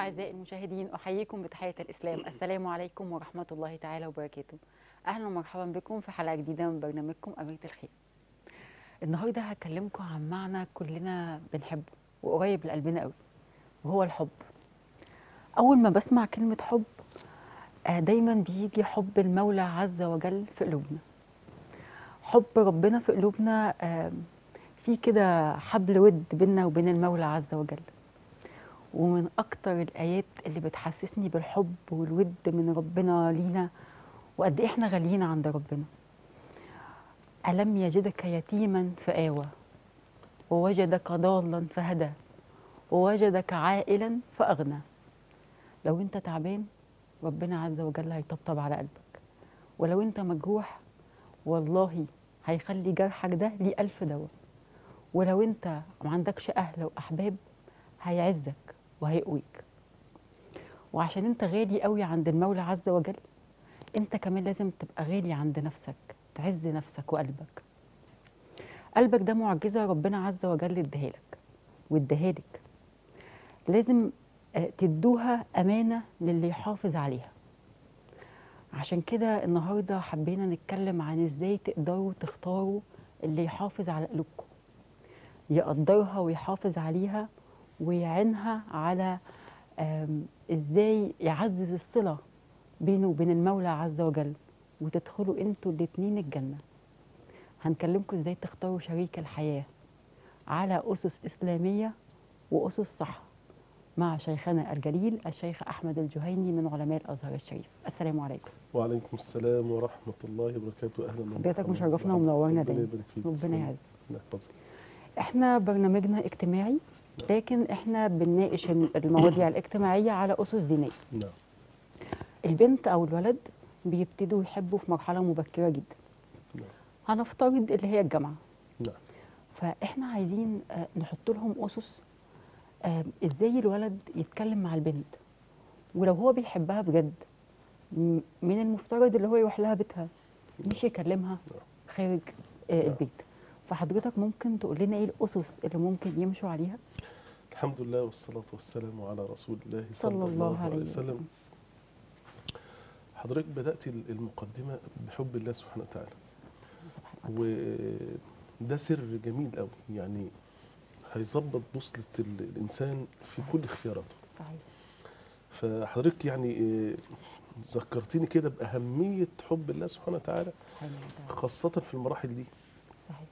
أعزائي المشاهدين أحييكم بتحية الإسلام السلام عليكم ورحمة الله تعالى وبركاته أهلا ومرحبا بكم في حلقة جديدة من برنامجكم أميرة الخير النهاردة هكلمكم عن معنى كلنا بنحبه وقريب لقلبنا قوي وهو الحب أول ما بسمع كلمة حب آه، دايما بيجي حب المولى عز وجل في قلوبنا حب ربنا في قلوبنا آه، في كده حبل ود بيننا وبين المولى عز وجل ومن أكتر الآيات اللي بتحسسني بالحب والود من ربنا لينا وقد إيه إحنا غاليين عند ربنا ألم يجدك يتيما فآوى ووجدك ضالا فهدى ووجدك عائلا فأغنى لو أنت تعبان ربنا عز وجل هيطبطب على قلبك ولو أنت مجروح والله هيخلي جرحك ده ليه ألف دواء ولو أنت ما عندكش أهل وأحباب هيعزك وهيقويك وعشان انت غالي قوي عند المولى عز وجل انت كمان لازم تبقى غالي عند نفسك تعز نفسك وقلبك قلبك ده معجزة ربنا عز وجل اداها لك واداها لك لازم آه، تدوها أمانة للي يحافظ عليها عشان كده النهاردة حبينا نتكلم عن ازاي تقدروا تختاروا اللي يحافظ على قلوبكم يقدرها ويحافظ عليها ويعينها على آم، ازاي يعزز الصله بينه وبين المولى عز وجل وتدخلوا انتوا الاتنين الجنه هنكلمكم ازاي تختاروا شريك الحياه على اسس اسلاميه واسس صح مع شيخنا الجليل الشيخ احمد الجهيني من علماء الازهر الشريف السلام عليكم وعليكم السلام ورحمة الله وبركاته أهلا حضرتك ومرحبا. مشرفنا ومنورنا ربنا دايما. يبارك فيك. ربنا تسلم. يعزك الله يحفظك. احنا برنامجنا اجتماعي لكن احنا بنناقش المواضيع الاجتماعيه على اسس دينيه نعم البنت او الولد بيبتدوا يحبوا في مرحله مبكره جدا نعم هنفترض اللي هي الجامعه نعم فاحنا عايزين آه، نحط لهم اسس آه، ازاي الولد يتكلم مع البنت ولو هو بيحبها بجد م- من المفترض اللي هو يروح لها بيتها مش يكلمها خارج آه، نعم. البيت فحضرتك ممكن تقول لنا ايه الاسس اللي ممكن يمشوا عليها الحمد لله والصلاة والسلام على رسول الله صلى الله عليه وسلم حضرتك بدأت المقدمة بحب الله سبحانه وتعالى سبحان الله وده سر جميل قوي يعني هيظبط بوصلة ال- الإنسان في كل اختياراته صحيح فحضرتك يعني آه، ذكرتيني كده بأهمية حب الله سبحانه وتعالى سبحان الله خاصة في المراحل دي صحيح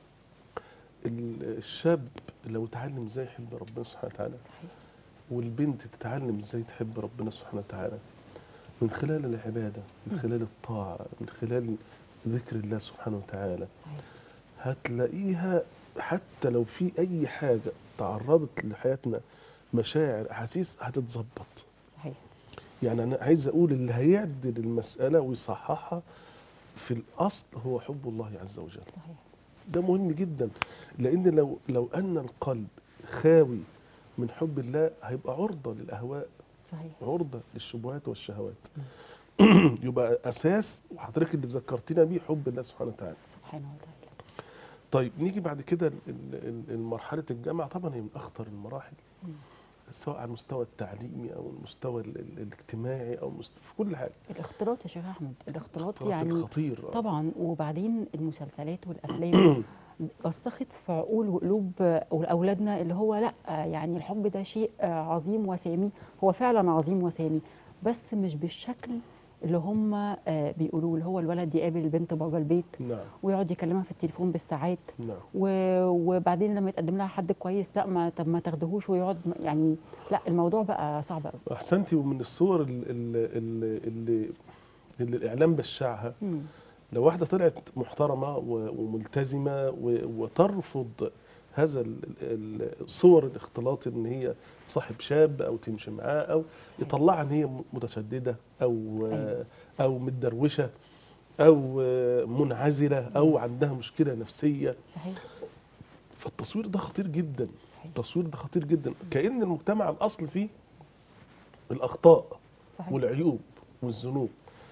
ال- الشاب لو اتعلم ازاي يحب ربنا سبحانه وتعالى صحيح والبنت تتعلم ازاي تحب ربنا سبحانه وتعالى من خلال العبادة من خلال الطاعة من خلال ذكر الله سبحانه وتعالى صحيح هتلاقيها حتى لو في أي حاجة تعرضت لحياتنا مشاعر أحاسيس هتتظبط صحيح يعني أنا عايز أقول اللي هيعدل المسألة ويصححها في الأصل هو حب الله عز وجل صحيح ده مهم جدا لان لو لو ان القلب خاوي من حب الله هيبقى عرضه للاهواء صحيح عرضه للشبهات والشهوات يبقى اساس وحضرتك اللي ذكرتنا بيه حب الله سبحانه وتعالى سبحانه وتعالى طيب نيجي بعد كده مرحله الجامعه طبعا هي من اخطر المراحل مم. سواء على المستوى التعليمي او المستوى ال- ال- الاجتماعي او مست- في كل حاجه الاختلاط يا شيخ احمد الاختلاط اختلاط يعني الخطير طبعا وبعدين المسلسلات والافلام رسخت في عقول وقلوب اولادنا اللي هو لا يعني الحب ده شيء عظيم وسامي هو فعلا عظيم وسامي بس مش بالشكل اللي هم آه، بيقولوه اللي هو الولد يقابل البنت بره البيت نعم ويقعد يكلمها في التليفون بالساعات نعم و- وبعدين لما يتقدم لها حد كويس لا ما طب ما تاخدهوش ويقعد م- يعني لا الموضوع بقى صعب قوي احسنتي ومن الصور اللي, اللي, اللي, اللي الاعلام بشعها مم. لو واحدة طلعت محترمة و- وملتزمة و- وترفض هذا ال- ال- صور الاختلاط ان هي صاحب شاب او تمشي معاه او صحيح. يطلعها ان هي متشددة او أيوة. او متدروشة او منعزلة او عندها مشكلة نفسية صحيح فالتصوير ده خطير جدا صحيح التصوير ده خطير جدا كأن المجتمع الاصل فيه الاخطاء صحيح والعيوب والذنوب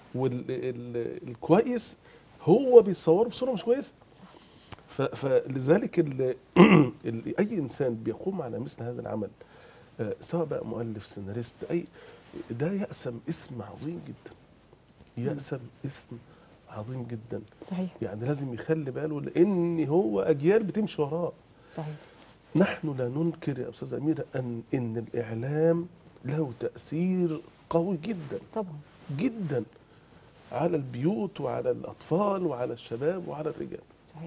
والكويس هو بيصوره بصوره مش كويسه ف- فلذلك ال- ال- اي انسان بيقوم على مثل هذا العمل آه، سواء بقى مؤلف سيناريست اي ده يأسم اسم عظيم جدا يأسم اسم عظيم جدا صحيح يعني لازم يخلي باله لان هو اجيال بتمشي وراه صحيح نحن لا ننكر يا استاذ اميره ان ان الاعلام له تاثير قوي جدا طبعا جدا على البيوت وعلى الاطفال وعلى الشباب وعلى الرجال صحيح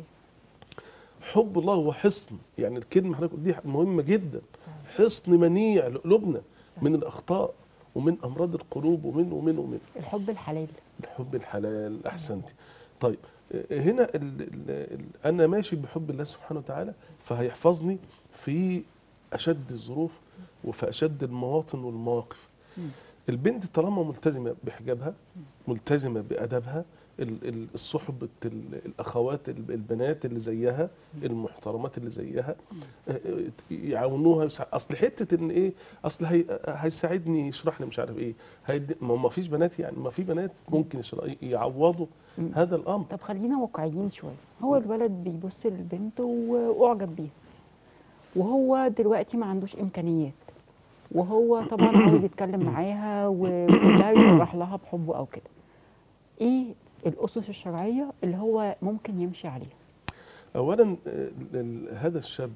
حب الله هو حصن يعني الكلمه حضرتك دي مهمه جدا صحيح حصن منيع لقلوبنا صحيح. من الاخطاء ومن امراض القلوب ومن ومن ومن الحب الحلال الحب الحلال احسنتي طيب آه، هنا ال ال ال انا ماشي بحب الله سبحانه وتعالى فهيحفظني في اشد الظروف وفي اشد المواطن والمواقف مم. البنت طالما ملتزمه بحجابها ملتزمه بادبها ال- ال- الصحبة ال- الاخوات ال- البنات اللي زيها المحترمات اللي زيها آه، آه، يعاونوها يسع- اصل حته ان ايه اصل هي هيساعدني يشرح لي مش عارف ايه هيدي ما ما فيش بنات يعني ما في بنات ممكن يشرح- يعوضوا مم. هذا الامر طب خلينا واقعيين شويه هو الولد بيبص للبنت و- واعجب بيها وهو دلوقتي ما عندوش امكانيات وهو طبعا عاوز يتكلم معاها وكلها يشرح لها بحبه او كده ايه الاسس الشرعيه اللي هو ممكن يمشي عليها اولا آه، ال- هذا الشاب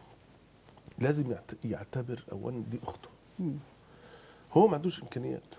لازم يعت- يعتبر اولا دي اخته مم. هو ما عندوش امكانيات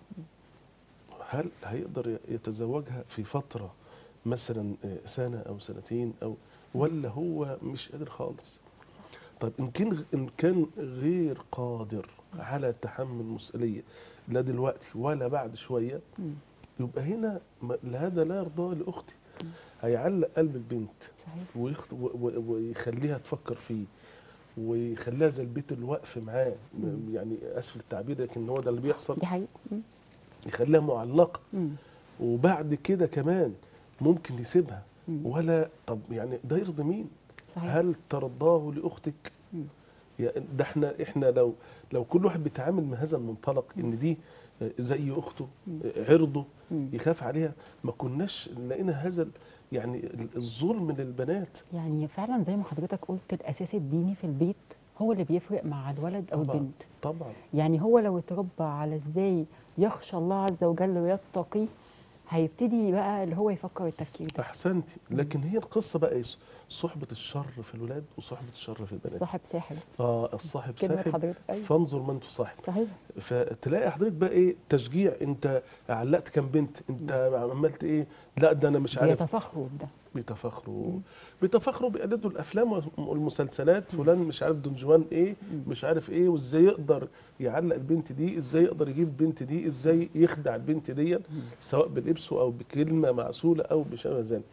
هل هيقدر ي- يتزوجها في فتره مثلا آه، سنه او سنتين او ولا هو مش قادر خالص طيب ان كان ان كان غير قادر على تحمل مسؤوليه لا دلوقتي ولا بعد شويه مم. يبقى هنا ما- هذا لا يرضى لاختي هيعلق قلب البنت صحيح ويخت... و... و... ويخليها تفكر فيه ويخليها زي البيت الوقف معاه م- مم. يعني اسف التعبير لكن هو ده اللي بيحصل دي حقيقه مم. يخليها معلقه مم. وبعد كده كمان ممكن يسيبها مم. ولا طب يعني ده يرضي مين؟ صحيح هل ترضاه لاختك؟ مم. يا ده احنا احنا لو لو كل واحد بيتعامل من هذا المنطلق ان دي آه، زي اخته مم. آه، عرضه مم. يخاف عليها ما كناش لقينا هذا ال- يعني ال- الظلم للبنات يعني فعلا زي ما حضرتك قلت الاساس الديني في البيت هو اللي بيفرق مع الولد او طبعاً. البنت طبعا يعني هو لو اتربى على ازاي يخشى الله عز وجل ويتقي هيبتدي بقى اللي هو يفكر التفكير ده احسنتي لكن هي القصه بقى ايه صحبه الشر في الولاد وصحبه الشر في البنات صاحب ساحر اه الصاحب كلمة ساحب حضرتك ايوه فانظر من تصاحب صحيح فتلاقي حضرتك بقى ايه تشجيع انت علقت كام بنت انت عملت ايه لا ده انا مش عارف بيتفاخروا بده بيتفاخروا مم. بيتفاخروا بيقلدوا الافلام والمسلسلات فلان مش عارف دونجوان ايه مم. مش عارف ايه وازاي يقدر يعلق البنت دي ازاي يقدر يجيب البنت دي ازاي يخدع البنت دي سواء بلبسه او بكلمه معسوله او بشبه ذلك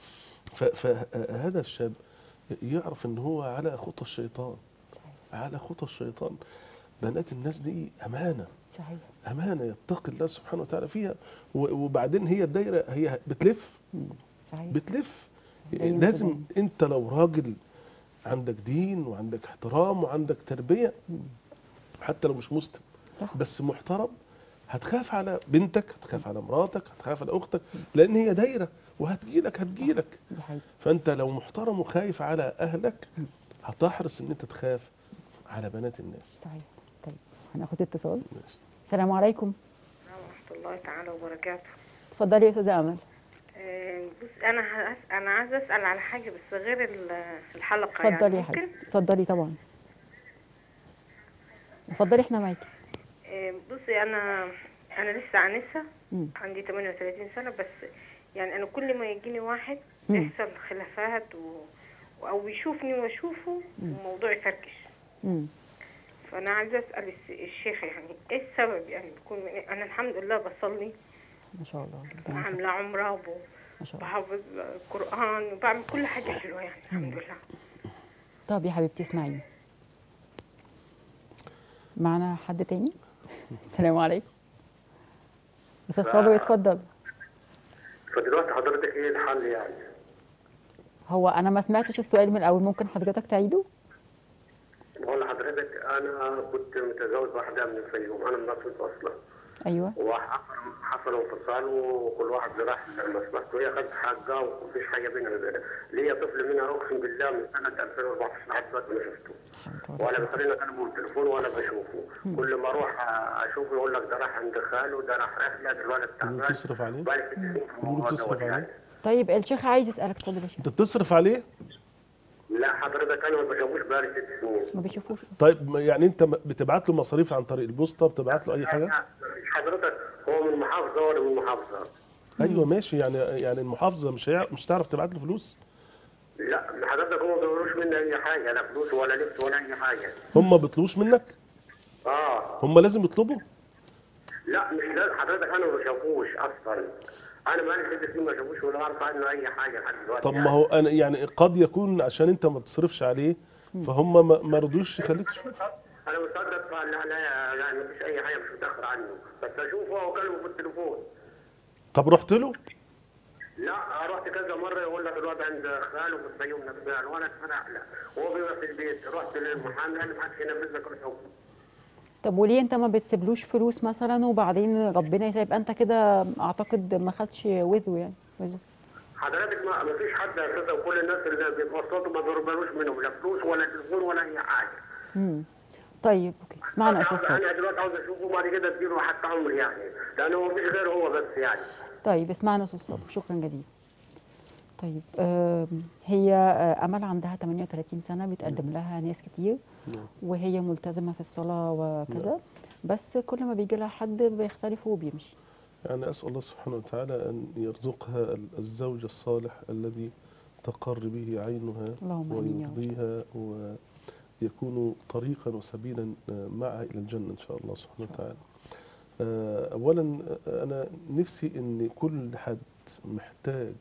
فهذا الشاب يعرف ان هو على خطى الشيطان صحيح على خطى الشيطان بنات الناس دي امانه صحيح امانه يتقي الله سبحانه وتعالى فيها و- وبعدين هي الدايره هي بتلف مم. صحيح بتلف دايما لازم كده. انت لو راجل عندك دين وعندك احترام وعندك تربيه مم. حتى لو مش مسلم صح بس محترم هتخاف على بنتك هتخاف على مراتك هتخاف على اختك لان هي دايره وهتجيلك هتجيلك دي حقيقة فانت لو محترم وخايف على اهلك هتحرص ان انت تخاف على بنات الناس صحيح طيب هناخد اتصال ماشي. السلام عليكم ورحمة الله تعالى وبركاته اتفضلي يا استاذه امل آه، بص أنا هس... أنا عايزة أسأل على حاجة بس غير ال- الحلقة اتفضلي يعني يا ممكن حبيبتي اتفضلي طبعا اتفضلي احنا معاكي آه، بصي أنا أنا لسه عنسة مم. عندي 38 سنة بس يعني أنا كل ما يجيني واحد مم. يحصل خلافات و... أو يشوفني وأشوفه والموضوع يفركش مم. فأنا عايزة أسأل الس- الشيخ يعني إيه السبب يعني بيكون من إيه؟ أنا الحمد لله بصلي ما شاء الله ربنا يسعدك. وعاملة عمرة وب- ما شاء الله وبحافظ القرآن وبعمل كل حاجة حلوة يعني الحمد لله طب يا حبيبتي اسمعيني معنا حد تاني السلام عليكم استاذ صابر اتفضل فدلوقتي حضرتك ايه الحل يعني؟ هو انا ما سمعتش السؤال من الاول ممكن حضرتك تعيده بقول لحضرتك انا كنت متزوج واحده من الفيوم انا من اسيوط اصلا ايوه وحصل حصل انفصال وكل واحد راح لمصلحته هي خدت حقها ومفيش حاجه بيننا وبينها ليا طفل منها اقسم بالله من سنه 2014 لحد دلوقتي ما شفته ولا بخليني اكلمه بالتليفون ولا بشوفه كل ما اروح اشوفه يقول لك ده راح عند خاله ده راح رحله ده الولد تعبان بتصرف عليه؟ بقالي ست سنين في الموضوع بتصرف دوت عليه؟ يعني. طيب الشيخ عايز يسالك اتفضل يا شيخ انت بتصرف عليه لا حضرتك انا ما بشوفوش بقالي ست سنين ما بيشوفوش طيب ما- يعني انت م- بتبعت له مصاريف عن طريق البوسطه بتبعت له اي حاجه مفيش حضرتك هو من محافظه ولا من محافظه ايوه ماشي يعني يعني المحافظه مش هي... مش تعرف تبعت له فلوس لا حضرتك هو ما بيقولوش مني اي حاجه لا فلوس ولا لبس ولا اي حاجه هم ما بيطلبوش منك اه هم لازم يطلبوا لا مش لازم حضرتك انا ما بشوفوش اصلا انا بقالي ست سنين ما بشوفوش ولا اعرف عنه اي حاجه لحد دلوقتي طب يعني. ما هو انا يعني قد يكون عشان انت ما بتصرفش عليه فهم ما ما رضوش يخليك تشوف انا مصدق لا لا يعني مفيش اي حاجه مش متاخر عنه بس اشوفه واكلمه في التليفون طب رحت له لا رحت كذا مره يقول لك الواد عند خاله في الفيوم نفسها الولد في رحله وهو بيبقى في البيت رحت للمحامي قال لي ما حدش ينفذ لك الحكم طب وليه انت ما بتسيبلوش فلوس مثلا وبعدين ربنا يسيب انت كده اعتقد ما خدش وذو يعني وذو حضرتك ما ما فيش حد اساسا كل الناس اللي بيتوسطوا ما بيربلوش منهم لا فلوس ولا تليفون ولا اي حاجه امم طيب اوكي اسمعنا يا استاذ انا صابر أنا دلوقتي عاوز اشوفه وبعد كده اديله حتى عمري يعني لانه هو مفيش غيره هو بس يعني طيب اسمعنا يا استاذ صابر شكرا جزيلا طيب آم، هي آه، امل عندها 38 سنه بيتقدم لها ناس كتير وهي ملتزمه في الصلاه وكذا بس كل ما بيجي لها حد بيختلف وبيمشي يعني اسال الله سبحانه وتعالى ان يرزقها ال- الزوج الصالح الذي تقر به عينها اللهم آمين يا رب. ويرضيها ويكون طريقا وسبيلا معها الى الجنه ان شاء الله سبحانه وتعالى. آه، اولا آه، انا نفسي ان كل حد محتاج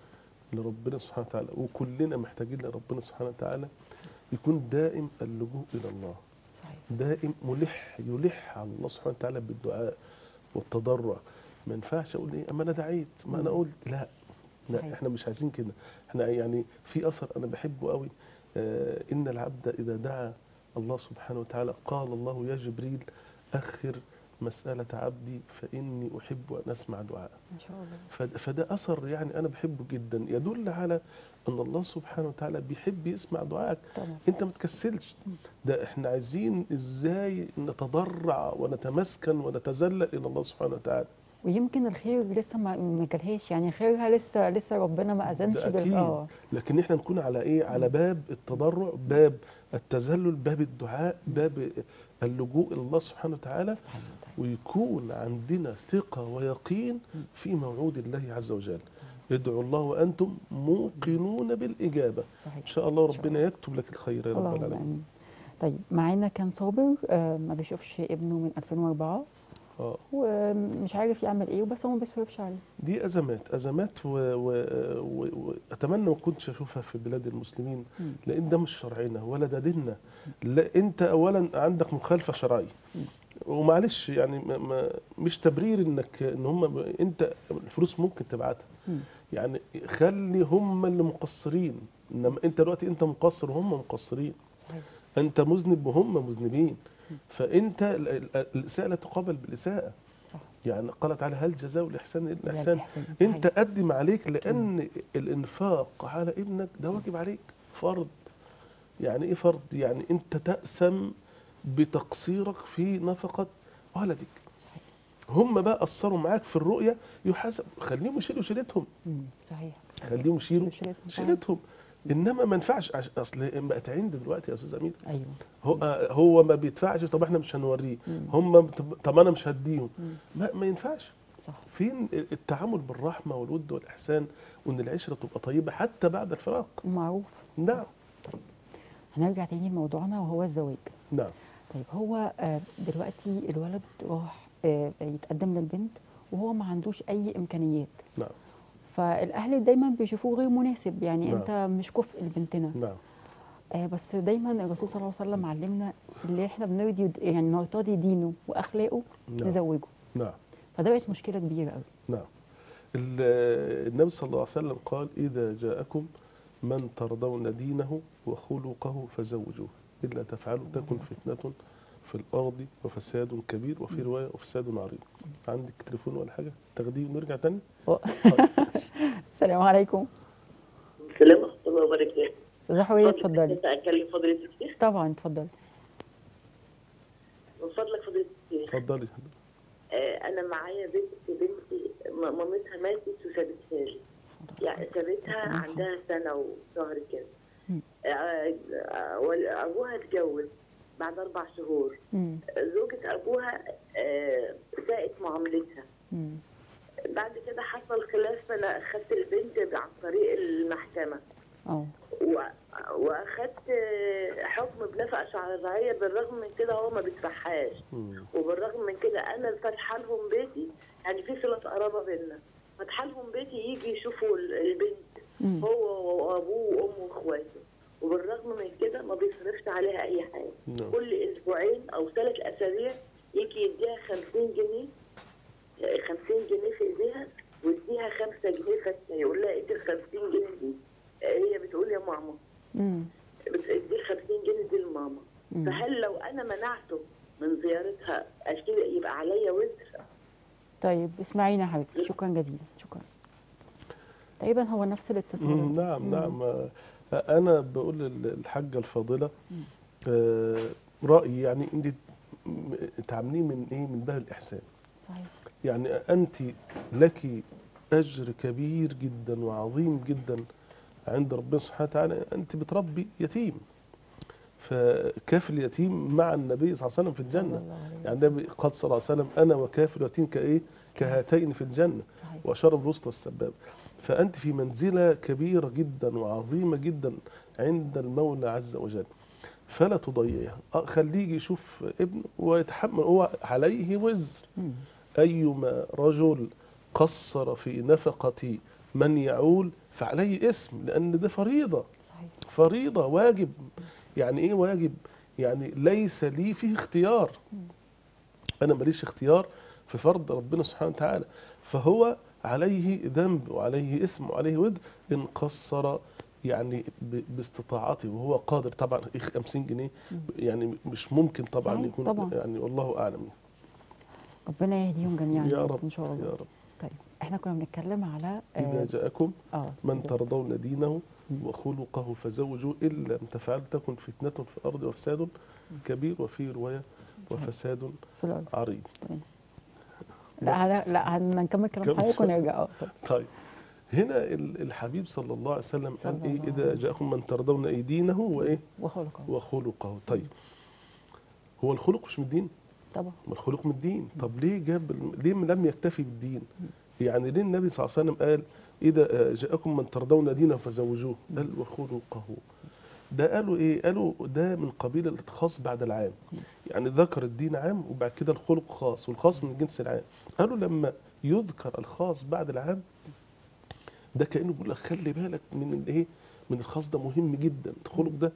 لربنا سبحانه وتعالى وكلنا محتاجين لربنا سبحانه وتعالى يكون دائم اللجوء الى الله صحيح دائم ملح يلح على الله سبحانه وتعالى بالدعاء والتضرع ما ينفعش اقول ايه اما انا دعيت ما انا قلت لا لا صحيح. احنا مش عايزين كده احنا يعني في اثر انا بحبه قوي آه ان العبد اذا دعا الله سبحانه وتعالى قال الله يا جبريل اخر مساله عبدي فاني احب ان اسمع دعاءه ان شاء الله فد- فده اثر يعني انا بحبه جدا يدل على ان الله سبحانه وتعالى بيحب يسمع دعائك طبعا انت ما تكسلش ده احنا عايزين ازاي نتضرع ونتمسكن ونتذلل الى الله سبحانه وتعالى ويمكن الخير لسه ما ما جالهاش يعني خيرها لسه لسه ربنا ما اذنش ده بال- اكيد اه لكن احنا نكون على ايه على باب التضرع باب التذلل باب الدعاء باب اللجوء الى الله سبحانه وتعالى سبحانه وتعالى ويكون عندنا ثقة ويقين في موعود الله عز وجل ادعوا الله وأنتم موقنون بالإجابة صحيح إن شاء الله إن شاء ربنا يكتب لك الخير يا رب اللهم العالمين امين طيب معانا كان صابر آه ما بيشوفش ابنه من 2004 آه. ومش عارف يعمل ايه وبس هو ما بيصرفش عليه دي أزمات أزمات وأتمنى و... و... وأتمنى ما كنتش أشوفها في بلاد المسلمين مم. لأن ده مش شرعنا ولا ده ديننا لا أنت أولا عندك مخالفة شرعية ومعلش يعني ما ما مش تبرير انك ان هم انت الفلوس ممكن تبعتها مم. يعني خلي هم اللي مقصرين انما انت دلوقتي انت مقصر وهم مقصرين صحيح انت مذنب وهم مذنبين فانت ال- ال- الاساءه لا تقابل بالاساءه صح يعني قال تعالى هل جزاء الاحسان الا لا الاحسان الإحسان، صحيح. انت قدم عليك لان الانفاق على ابنك ده واجب عليك فرض يعني ايه فرض يعني انت تأسم بتقصيرك في نفقة ولدك صحيح هم بقى قصروا معاك في الرؤية يحاسب خليهم يشيلوا شيلتهم مم. صحيح خليهم يشيلوا شيلتهم. شيلتهم انما ما ينفعش عش- اصل بقت عند دلوقتي يا استاذ امين ايوه هو آه، هو ما بيدفعش طب احنا مش هنوريه مم. هم طب- طب انا مش هديهم مم. ما, ما ينفعش صح فين التعامل بالرحمه والود والاحسان وان العشره تبقى طيبه حتى بعد الفراق معروف نعم هنرجع تاني لموضوعنا وهو الزواج نعم طيب هو آه، دلوقتي الولد راح آه، يتقدم للبنت وهو ما عندوش اي امكانيات نعم فالاهل دايما بيشوفوه غير مناسب يعني نعم. انت مش كفء لبنتنا نعم آه بس دايما الرسول صلى الله عليه وسلم علمنا اللي احنا بنرضي يعني نرتضي دينه واخلاقه نعم. نزوجه نعم فده بقت مشكله كبيره قوي نعم ال- النبي صلى الله عليه وسلم قال إذا جاءكم من ترضون دينه وخلقه فزوجوه إلا تفعلوا تكن فتنة في في الارض وفساد كبير وفي روايه وفساد عريض عندك تليفون ولا حاجه تاخديه ونرجع تاني السلام عليكم السلام ورحمة الله وبركاته. استاذه حوريه فضلك اتفضلي كنت أكلم فضيلة الشيخ؟ طبعا اتفضلي من فضلك فضيلة الشيخ اتفضلي آه أنا معايا بنت بنتي م- مامتها ماتت وسابتها لي. يعني سابتها عندها سنة وشهر كده. مم. آه، آه، وال- أبوها اتجوز بعد أربع شهور. مم. زوجة أبوها آه، ساءت معاملتها. مم. بعد كده حصل خلاف فأنا أخدت البنت عن طريق المحكمة. اه و- واخدت حكم بنفقه شرعيه بالرغم من كده هو ما بيدفعهاش مم. وبالرغم من كده انا فاتحه لهم بيتي يعني في صله قرابه بينا فاتحه لهم بيتي يجي يشوفوا ال- البنت مم. هو وابوه وامه واخواته وبالرغم من كده ما بيصرفش عليها اي حاجه نعم. كل اسبوعين او ثلاث اسابيع يجي يديها 50 جنيه 50 جنيه في ايديها ويديها 5 جنيه فكه يقول لها ادي ال 50 جنيه دي هي بتقول يا ماما مم. بتدي ال 50 جنيه دي لماما مم. فهل لو انا منعته من زيارتها اكيد يبقى عليا وزر طيب اسمعينا يا حبيبتي شكرا جزيلا شكرا تقريبا هو نفس الاتصال مم، نعم نعم آه، انا بقول للحاجه الفاضله آه، رايي يعني انت م- تعامليه من ايه من باب الاحسان صحيح يعني انت لك اجر كبير جدا وعظيم جدا عند ربنا سبحانه وتعالى انت بتربي يتيم فكاف اليتيم مع النبي صلى الله عليه وسلم في صلى الجنه الله عليه يعني النبي قال صلى الله عليه وسلم انا وكاف اليتيم كايه كهاتين في الجنه صحيح واشار بالوسطى والسبابه فانت في منزله كبيره جدا وعظيمه جدا عند المولى عز وجل فلا تضيعها آه، خليه يجي يشوف ابنه ويتحمل هو عليه وزر مم. أيما رجل قصر في نفقة من يعول فعليه اسم لأن ده فريضة صحيح فريضة واجب يعني إيه واجب يعني ليس لي فيه اختيار أنا ماليش اختيار في فرض ربنا سبحانه وتعالى فهو عليه ذنب وعليه اسم وعليه ود إن قصر يعني ب- باستطاعته وهو قادر طبعا 50 جنيه يعني مش ممكن طبعا صحيح، يكون طبعا. يعني والله أعلم ربنا يهديهم جميعا يا رب ان شاء الله يا رب طيب احنا كنا بنتكلم على إذا اه, جاءكم آه. من زي- ترضون دينه وخلقه فزوجوا إن لم تفعلوا تكن فتنة في الأرض وفساد كبير وفي رواية وفساد في الارض عريض لا لا, لا هنكمل كلام كمل حضرتك شوية. ونرجع اه اتفضل. طيب هنا ال- الحبيب صلى الله عليه وسلم صلى قال إيه الله إذا عليه جاءكم من ترضون أي دينه وإيه وخلقه وخلقه طيب هو الخلق مش من الدين طبعا ما الخلق من الدين طب ليه جاب ال- ليه لم يكتفي بالدين يعني ليه النبي صلى الله عليه وسلم قال إذا آه، جاءكم من ترضون دينه فزوجوه قال وخلقه ده قالوا ايه قالوا ده من قبيل الخاص بعد العام يعني ذكر الدين عام وبعد كده الخلق خاص والخاص من جنس العام قالوا لما يذكر الخاص بعد العام ده كانه بيقول لك خلي بالك من الايه من الخاص ده مهم جدا الخلق ده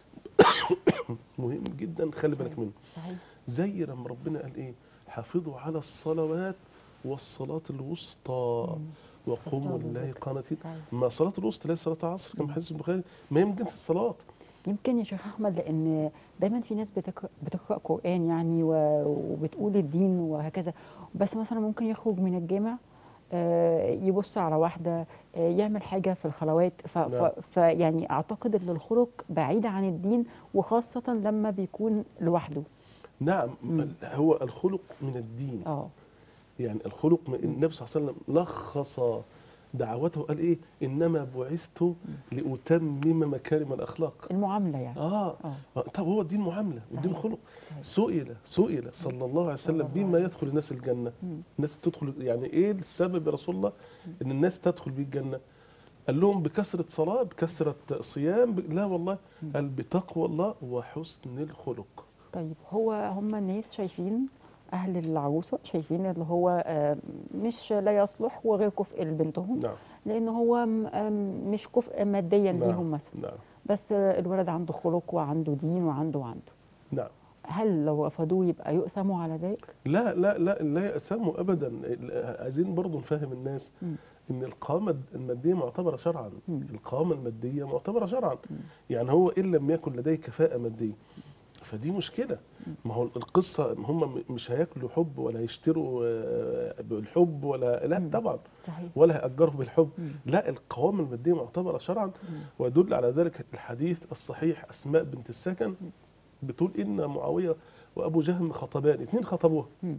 مهم جدا خلي بالك منه صحيح زي لما ربنا قال ايه حافظوا على الصلوات والصلاة الوسطى وقوموا الصلاة لله قانتين صحيح. ما صلاة الوسطى ليس صلاة العصر كما حديث البخاري ما هي من جنس الصلاة يمكن يا شيخ احمد لان دايما في ناس بتقرا بتقرا قران يعني و- وبتقول الدين وهكذا بس مثلا ممكن يخرج من الجامع آه، يبص على واحده آه، يعمل حاجه في الخلوات ف- نعم. ف- فيعني اعتقد ان الخلق بعيد عن الدين وخاصه لما بيكون لوحده نعم مم. هو الخلق من الدين اه يعني الخلق من النبي صلى الله عليه وسلم لخص دعوته قال ايه انما بعثت لاتمم مكارم الاخلاق المعامله يعني اه اه طب هو الدين معامله والدين صحيح. خلق صحيح. سئل سئل صلى الله عليه وسلم الله بما عليه يدخل الناس الجنه مم. الناس تدخل يعني ايه السبب يا رسول الله ان الناس تدخل بيه الجنه قال لهم بكثره صلاه بكثره صيام ب... لا والله قال بتقوى الله وحسن الخلق طيب هو هم الناس شايفين اهل العروسه شايفين اللي هو آه، مش لا يصلح وغير كفء لبنتهم نعم لان هو م- آم، مش كفء ماديا نعم. ليهم مثلا نعم بس آه، الولد عنده خلق وعنده دين وعنده وعنده نعم هل لو رفضوه يبقى يؤثموا على ذلك؟ لا لا لا لا يأسموا ابدا عايزين برضو نفهم الناس مم. ان القامه الماديه معتبره شرعا مم. القامه الماديه معتبره شرعا يعني هو ان لم يكن لديه كفاءه ماديه فدي مشكله ما هو القصه هم م- مش هياكلوا حب ولا يشتروا آه، بالحب ولا لا مم. طبعا صحيح ولا هيأجروا بالحب مم. لا القوامة المادية معتبرة شرعا ويدل على ذلك الحديث الصحيح أسماء بنت السكن بتقول إن معاوية وأبو جهم خطبان اثنين خطبوها مم.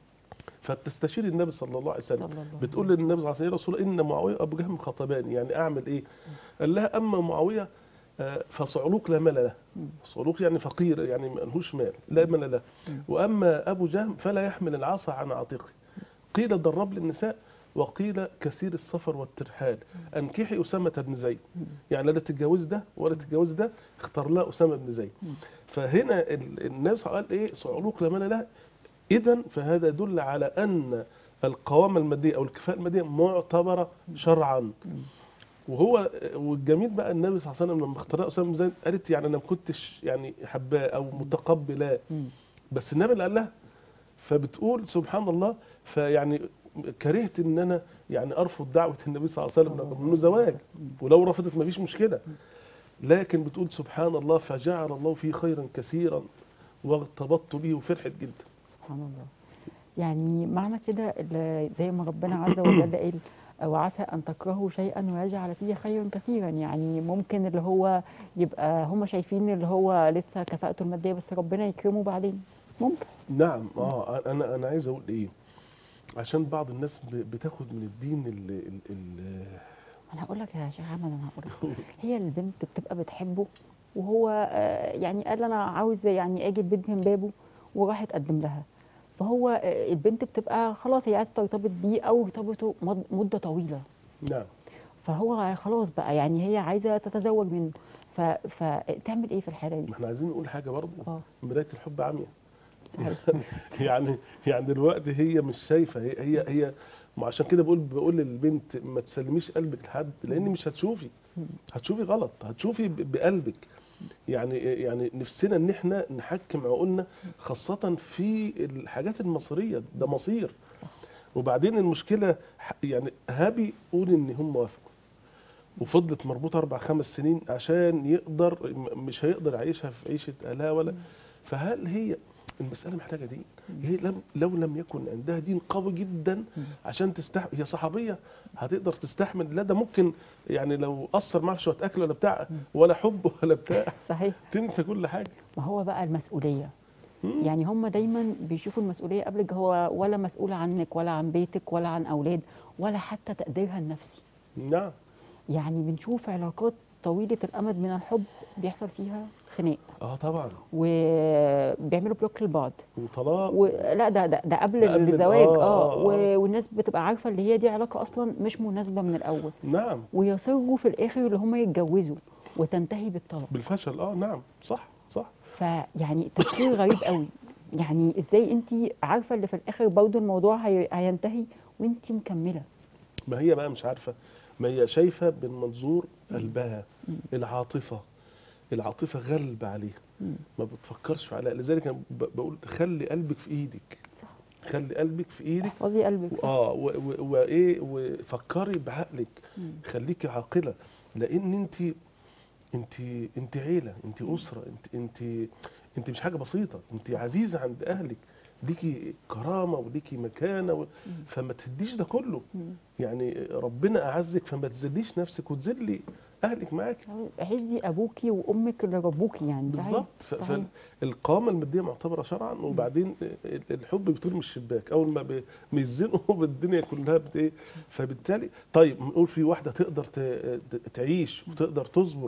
فتستشير النبي صلى الله عليه وسلم صلى الله عليه بتقول للنبي صلى الله عليه وسلم يا رسول الله إن معاوية وأبو جهم خطبان يعني أعمل إيه قال لها أما معاوية آه، فصعلوك لا مال له صعلوك يعني فقير يعني ملهوش مال لا مال له وأما أبو جهم فلا يحمل العصا عن عاتقه قيل درب للنساء وقيل كثير السفر والترحال انكحي اسامه بن زيد يعني لا تتجوز ده ولا تتجوز ده اختار لها اسامه بن زيد فهنا ال- النبي صلى الله عليه وسلم قال ايه صعلوك لا مال له اذا فهذا يدل على ان القوامه الماديه او الكفاءه الماديه معتبره شرعا وهو والجميل بقى النبي صلى الله عليه وسلم لما اختار اسامه بن زيد قالت يعني انا ما كنتش يعني حباه او متقبلاه مم. بس النبي اللي قال لها فبتقول سبحان الله فيعني كرهت ان انا يعني ارفض دعوه النبي صلى الله عليه وسلم رغم انه زواج ولو رفضت ما فيش مشكله لكن بتقول سبحان الله فجعل الله فيه خيرا كثيرا وارتبطت به وفرحت جدا سبحان الله يعني معنى كده اللي زي ما ربنا عز وجل قال وعسى ان تكرهوا شيئا ويجعل فيه خيرا كثيرا يعني ممكن اللي هو يبقى هم شايفين اللي هو لسه كفاءته الماديه بس ربنا يكرمه بعدين ممكن نعم اه انا انا عايز اقول ايه عشان بعض الناس ب- بتاخد من الدين ال ال ال انا هقول لك يا شيخ احمد انا هقول لك هي البنت بتبقى بتحبه وهو آه، يعني قال انا عاوز يعني اجي البيت من بابه وراح اتقدم لها فهو آه، البنت بتبقى خلاص هي عايزه ترتبط بيه او يرتبطوا مد- مده طويله نعم فهو خلاص بقى يعني هي عايزه تتزوج منه ف... فتعمل ايه في الحاله دي؟ ما احنا عايزين نقول حاجه برضه اه مرايه الحب عمياء صحيح يعني يعني دلوقتي هي مش شايفه هي هي, هي ما عشان كده بقول بقول للبنت ما تسلميش قلبك لحد لان مش هتشوفي هتشوفي غلط هتشوفي ب- بقلبك يعني يعني نفسنا ان احنا نحكم عقولنا خاصه في الحاجات المصريه ده مصير صح. وبعدين المشكله ح- يعني هابي قول ان هم وافقوا وفضلت مربوطه اربع خمس سنين عشان يقدر م- مش هيقدر يعيشها في عيشه اهلها ولا فهل هي المساله محتاجه دين هي لم لو لم يكن عندها دين قوي جدا عشان تستحمل هي صحابيه هتقدر تستحمل لا ده ممكن يعني لو اثر معاها في شويه اكل ولا بتاع ولا حب ولا بتاع صحيح تنسى كل حاجه ما هو بقى المسؤوليه مم. يعني هم دايما بيشوفوا المسؤوليه قبلك هو ولا مسؤول عنك ولا عن بيتك ولا عن اولاد ولا حتى تقديرها النفسي نعم يعني بنشوف علاقات طويله الامد من الحب بيحصل فيها خناق اه طبعا وبيعملوا بلوك لبعض وطلاق و... لا ده ده, ده قبل ده قبل- الزواج آه، اه, آه، و... آه. والناس بتبقى عارفه اللي هي دي علاقه اصلا مش مناسبه من الاول نعم ويصروا في الاخر اللي هم يتجوزوا وتنتهي بالطلاق بالفشل اه نعم صح صح فيعني تفكير غريب قوي يعني ازاي انت عارفه اللي في الاخر برضه الموضوع هي... هينتهي وانت مكمله ما هي بقى مش عارفه ما هي شايفه من منظور قلبها العاطفه العاطفه غالبه عليها ما بتفكرش في علاء لذلك انا ب- بقول خلي قلبك في ايدك صح خلي قلبك في ايدك احفظي قلبك صح اه و- و- وايه وفكري بعقلك خليكي عاقله لان انت انت انت عيله انت اسره انت انت انت مش حاجه بسيطه انت عزيزه عند اهلك ليكي كرامه وليكي مكانه و... فما تديش ده كله يعني ربنا اعزك فما تذليش نفسك وتذلي اهلك معاك عزي ابوكي وامك اللي ربوكي يعني صحيح بالظبط ف- صحيح. فالقامه الماديه معتبره شرعا وبعدين ال- الحب بيطير من الشباك اول ما بي- بيزنقوا بالدنيا كلها بت ايه فبالتالي طيب نقول في واحده تقدر ت- ت- تعيش وتقدر تصبر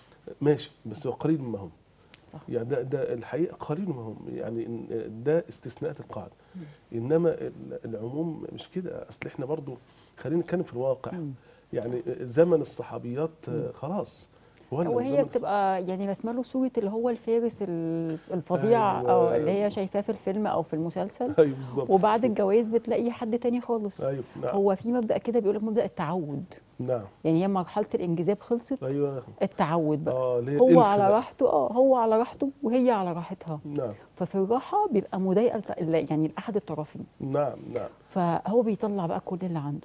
ماشي بس هو قليل ما هم صح. يعني ده ده الحقيقه قليل ما هم يعني إن- ده استثناءات القاعده انما ال- العموم مش كده اصل احنا برضو خلينا نتكلم في الواقع مم. يعني زمن الصحابيات آه، خلاص ولا وهي زمن- بتبقى يعني رسمه له صوره اللي هو الفارس ال- الفظيع أيوة. او اللي هي شايفاه في الفيلم او في المسلسل ايوه بالظبط وبعد الجواز بتلاقي حد تاني خالص ايوه نعم هو في مبدا كده بيقول لك مبدا التعود نعم يعني هي مرحله الانجذاب خلصت ايوه التعود بقى اه ليه هو الإلف على بقى. راحته اه هو على راحته وهي على راحتها نعم ففي الراحه بيبقى مضايقه الط- يعني لاحد الطرفين نعم نعم فهو بيطلع بقى كل اللي عنده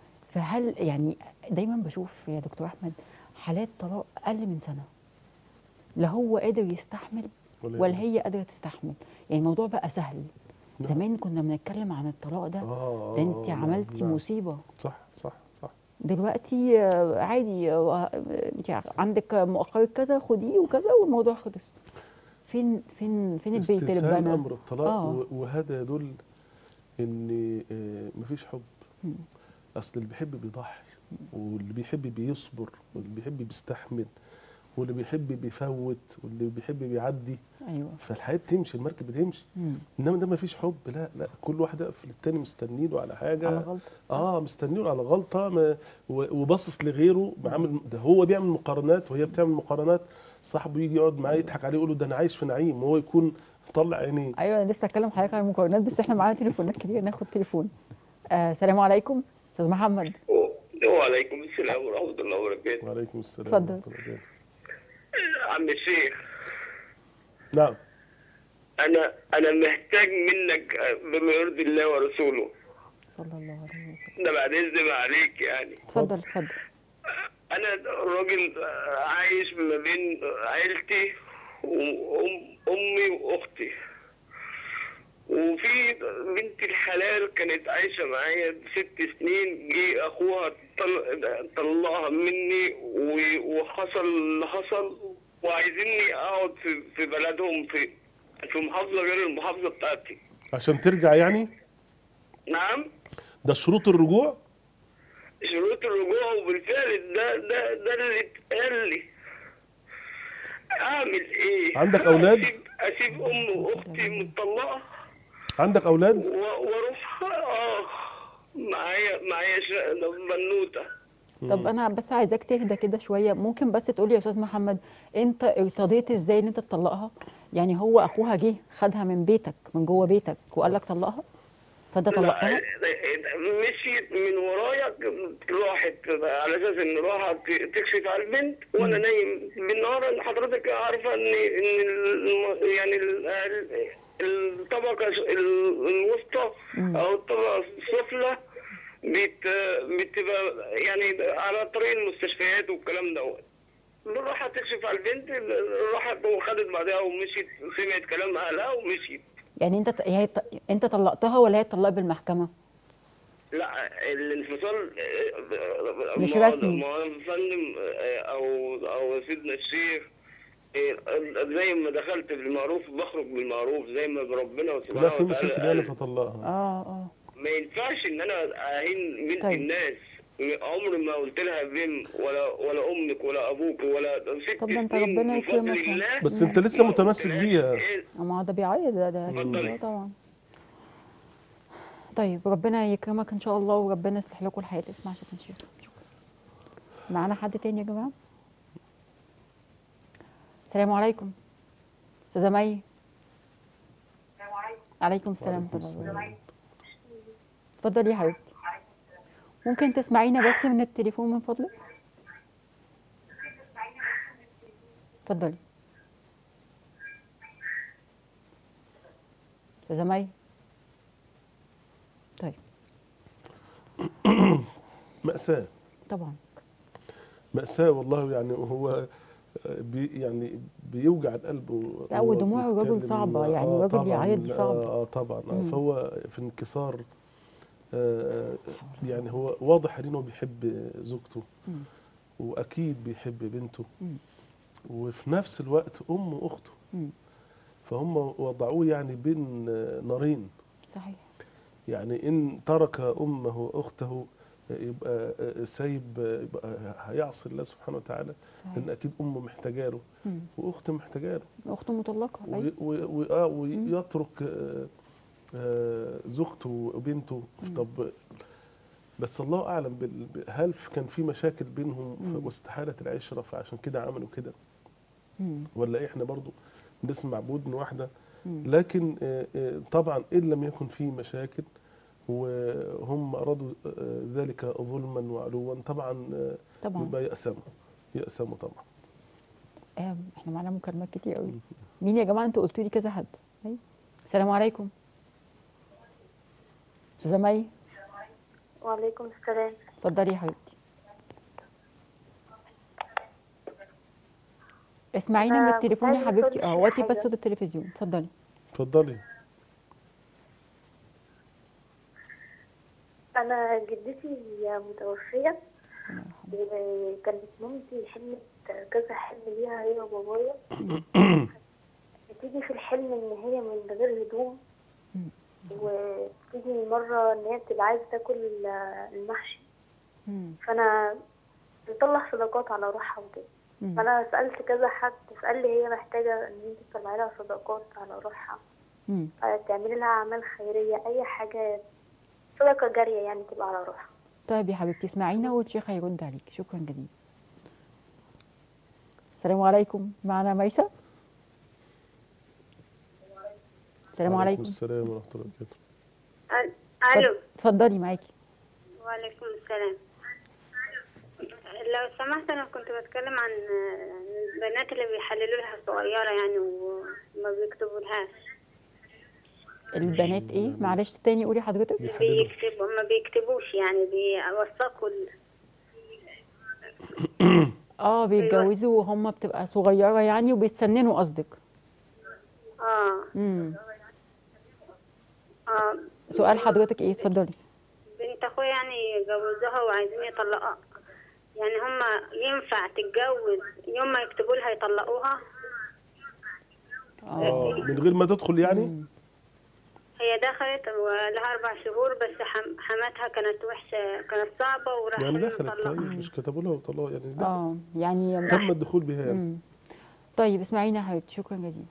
فهل يعني دايما بشوف يا دكتور احمد حالات طلاق اقل من سنه لا هو قادر يستحمل ولا ولا يجوز. هي قادره تستحمل يعني الموضوع بقى سهل نعم. زمان كنا بنتكلم عن الطلاق ده اه ده انت نعم، عملتي نعم. مصيبه صح صح صح دلوقتي آه، عادي آه، انت عندك مؤخرة كذا خديه وكذا والموضوع خلص فين فين فين البيت اللي استسهال اتبنى امر الطلاق آه. و- وهذا يدل ان آه، مفيش حب مم. اصل اللي بيحب بيضحي واللي بيحب بيصبر واللي بيحب بيستحمل واللي بيحب بيفوت واللي بيحب بيعدي ايوه فالحياه بتمشي المركب بتمشي مم. انما ده مفيش حب لا لا كل واحد واقف للتاني مستنيله على حاجه على غلطه اه مستنيله على غلطه ما و- وباصص لغيره بعمل ده هو بيعمل مقارنات وهي بتعمل مقارنات صاحبه يجي يقعد معاه يضحك عليه يقول له ده انا عايش في نعيم وهو يكون طلع عينيه ايوه انا لسه هتكلم حضرتك عن المقارنات بس احنا معانا تليفونات كتير ناخد تليفون آه السلام عليكم استاذ محمد وعليكم السلام ورحمة الله وبركاته وعليكم السلام اتفضل. ورحمة الله وبركاته. عم الشيخ نعم أنا أنا محتاج منك بما يرضي الله ورسوله صلى الله عليه وسلم ده بعد إذن ما عليك يعني اتفضل اتفضل أنا راجل عايش ما بين عيلتي وأم أمي وأختي وفي بنت الحلال كانت عايشة معايا ست سنين جه أخوها طل- طلعها مني و- وحصل اللي حصل وعايزيني أقعد في في بلدهم في في محافظة غير المحافظة بتاعتي عشان ترجع يعني نعم ده شروط الرجوع شروط الرجوع وبالفعل ده ده ده اللي اتقال لي اعمل ايه عندك أولاد؟ اسيب اسيب ام واختي مطلقه عندك اولاد و- واروح اه معايا معايا ش- بنوته طب انا بس عايزاك تهدى كده شويه ممكن بس تقولي يا استاذ محمد انت ارتضيت ازاي ان انت تطلقها يعني هو اخوها جه خدها من بيتك من جوه بيتك وقال لك طلقها فانت طلقتها لا، مشيت من ورايا راحت على اساس ان راحت تكشف على البنت وانا نايم بالنهار حضرتك عارفه ان ان الم- يعني ال- ال- الطبقه ال- الوسطى او الطبقه السفلى بت بتبقى يعني على طريق المستشفيات والكلام دوت راحت تكشف على البنت راحت وخدت بعدها ومشيت سمعت كلام اهلها ومشيت يعني انت هي انت طلقتها ولا هي اتطلقت بالمحكمه لا الانفصال آه، مش ما- رسمي. ما هو يا فندم آه، او او سيدنا الشيخ آه، زي ما دخلت بالمعروف بخرج بالمعروف زي ما ربنا لا سبحانه في مشاكل وتعالى يعني قال فطلقها اه اه ما ينفعش ان انا اهين بنت طيب. الناس عمري ما قلت لها بم ولا ولا امك ولا ابوك ولا ست طب ده انت سنين ربنا بفضل يكرمك يعني. الله بس انت لسه ما متمسك قلتلهاش بيها إيه ما هو ده بيعيط ده ده اكيد اتفضلي. آه طبعا طيب ربنا يكرمك ان شاء الله وربنا يصلح لكم الحياه اسمع عشان نشوف شكرا معانا حد تاني يا جماعه السلام عليكم استاذه مي عليكم السلام وعليكم ورحمه الله السلام. اتفضلي يا حبيبتي ممكن تسمعينا بس من التليفون من فضلك اتفضلي استاذه مي طيب مأساة طبعا مأساة والله يعني هو بي يعني بيوجع القلب و- لا، وهو ودموع الرجل بيتكلم. صعبة، يعني آه الراجل طبعاً، يعيط دي صعب. اه آه طبعا آه مم. فهو في انكسار آه يعني هو واضح انه بيحب زوجته مم. واكيد بيحب بنته مم. وفي نفس الوقت امه واخته مم. فهم وضعوه يعني بين آه، نارين صحيح يعني ان ترك امه واخته يبقى سايب يبقى هيعصي الله سبحانه وتعالى صحيح لان اكيد امه محتاجه له مم. واخته محتاجه له اخته مطلقه وي- أيوة. وي- وي- آه، ويترك آه، آه، زوجته وبنته طب بس الله اعلم بال- ب- هل كان في مشاكل بينهم ف- مم. واستحالت العشره فعشان كده عملوا كده مم. ولا احنا برضو نسمع بودن واحده مم. لكن آه، آه، طبعا ان لم يكن في مشاكل وهم ارادوا آه، ذلك ظلما وعلوا طبعا آه، طبعا يبقى يأسموا يأسموا طبعا آه احنا معانا مكالمات كتير قوي مين يا جماعه انتوا قلتوا لي كذا حد أيوة. السلام عليكم استاذه مي وعليكم السلام اتفضلي يا حبيبتي اسمعينا من آه، التليفون يا كنت عايزة حبيبتي اه أسألك وطي بس حاجة. صوت التلفزيون اتفضلي اتفضلي انا جدتي متوفيه وكانت مامتي حلمت كذا حلم ليها هي وبابايا بتيجي في الحلم ان هي من غير هدوم وتيجي مرة ان هي بتبقى عايزة تاكل ال- المحشي مم. فانا بتطلع صدقات على روحها وكده مم. فانا سألت كذا حد فقال لي هي محتاجة ان انت تطلعي لها صدقات على روحها مم. تعملي لها اعمال خيرية اي حاجة صدقة جارية يعني تبقى على روحها طيب يا حبيبتي اسمعينا والشيخ هيرد عليك شكرا جزيلا السلام عليكم معنا ميسة السلام عليكم السلام ورحمه الله وبركاته الو اتفضلي معاكي وعليكم السلام لو سمحت انا كنت بتكلم عن البنات اللي بيحللوا لها صغيره يعني وما بيكتبوا لهاش البنات ايه معلش تاني قولي حضرتك بيكتبوا ما بيكتبوش يعني بيوثقوا ال- اه بيتجوزوا وهم بتبقى صغيره يعني وبيتسننوا قصدك اه امم اه سؤال حضرتك ايه اتفضلي بنت اخويا يعني جوزوها وعايزين يطلقوها يعني هما ينفع تتجوز يوم ما يكتبوا لها يطلقوها اه من غير ما تدخل يعني هي دخلت ولها اربع شهور بس حم- حماتها كانت وحشه كانت صعبه وراح يعني دخلت مطلقها طيب مش كتبوا لها وطلعوا يعني لا اه يعني تم الدخول بها يعني مم. طيب اسمعينا يا حبيبتي شكرا جزيلا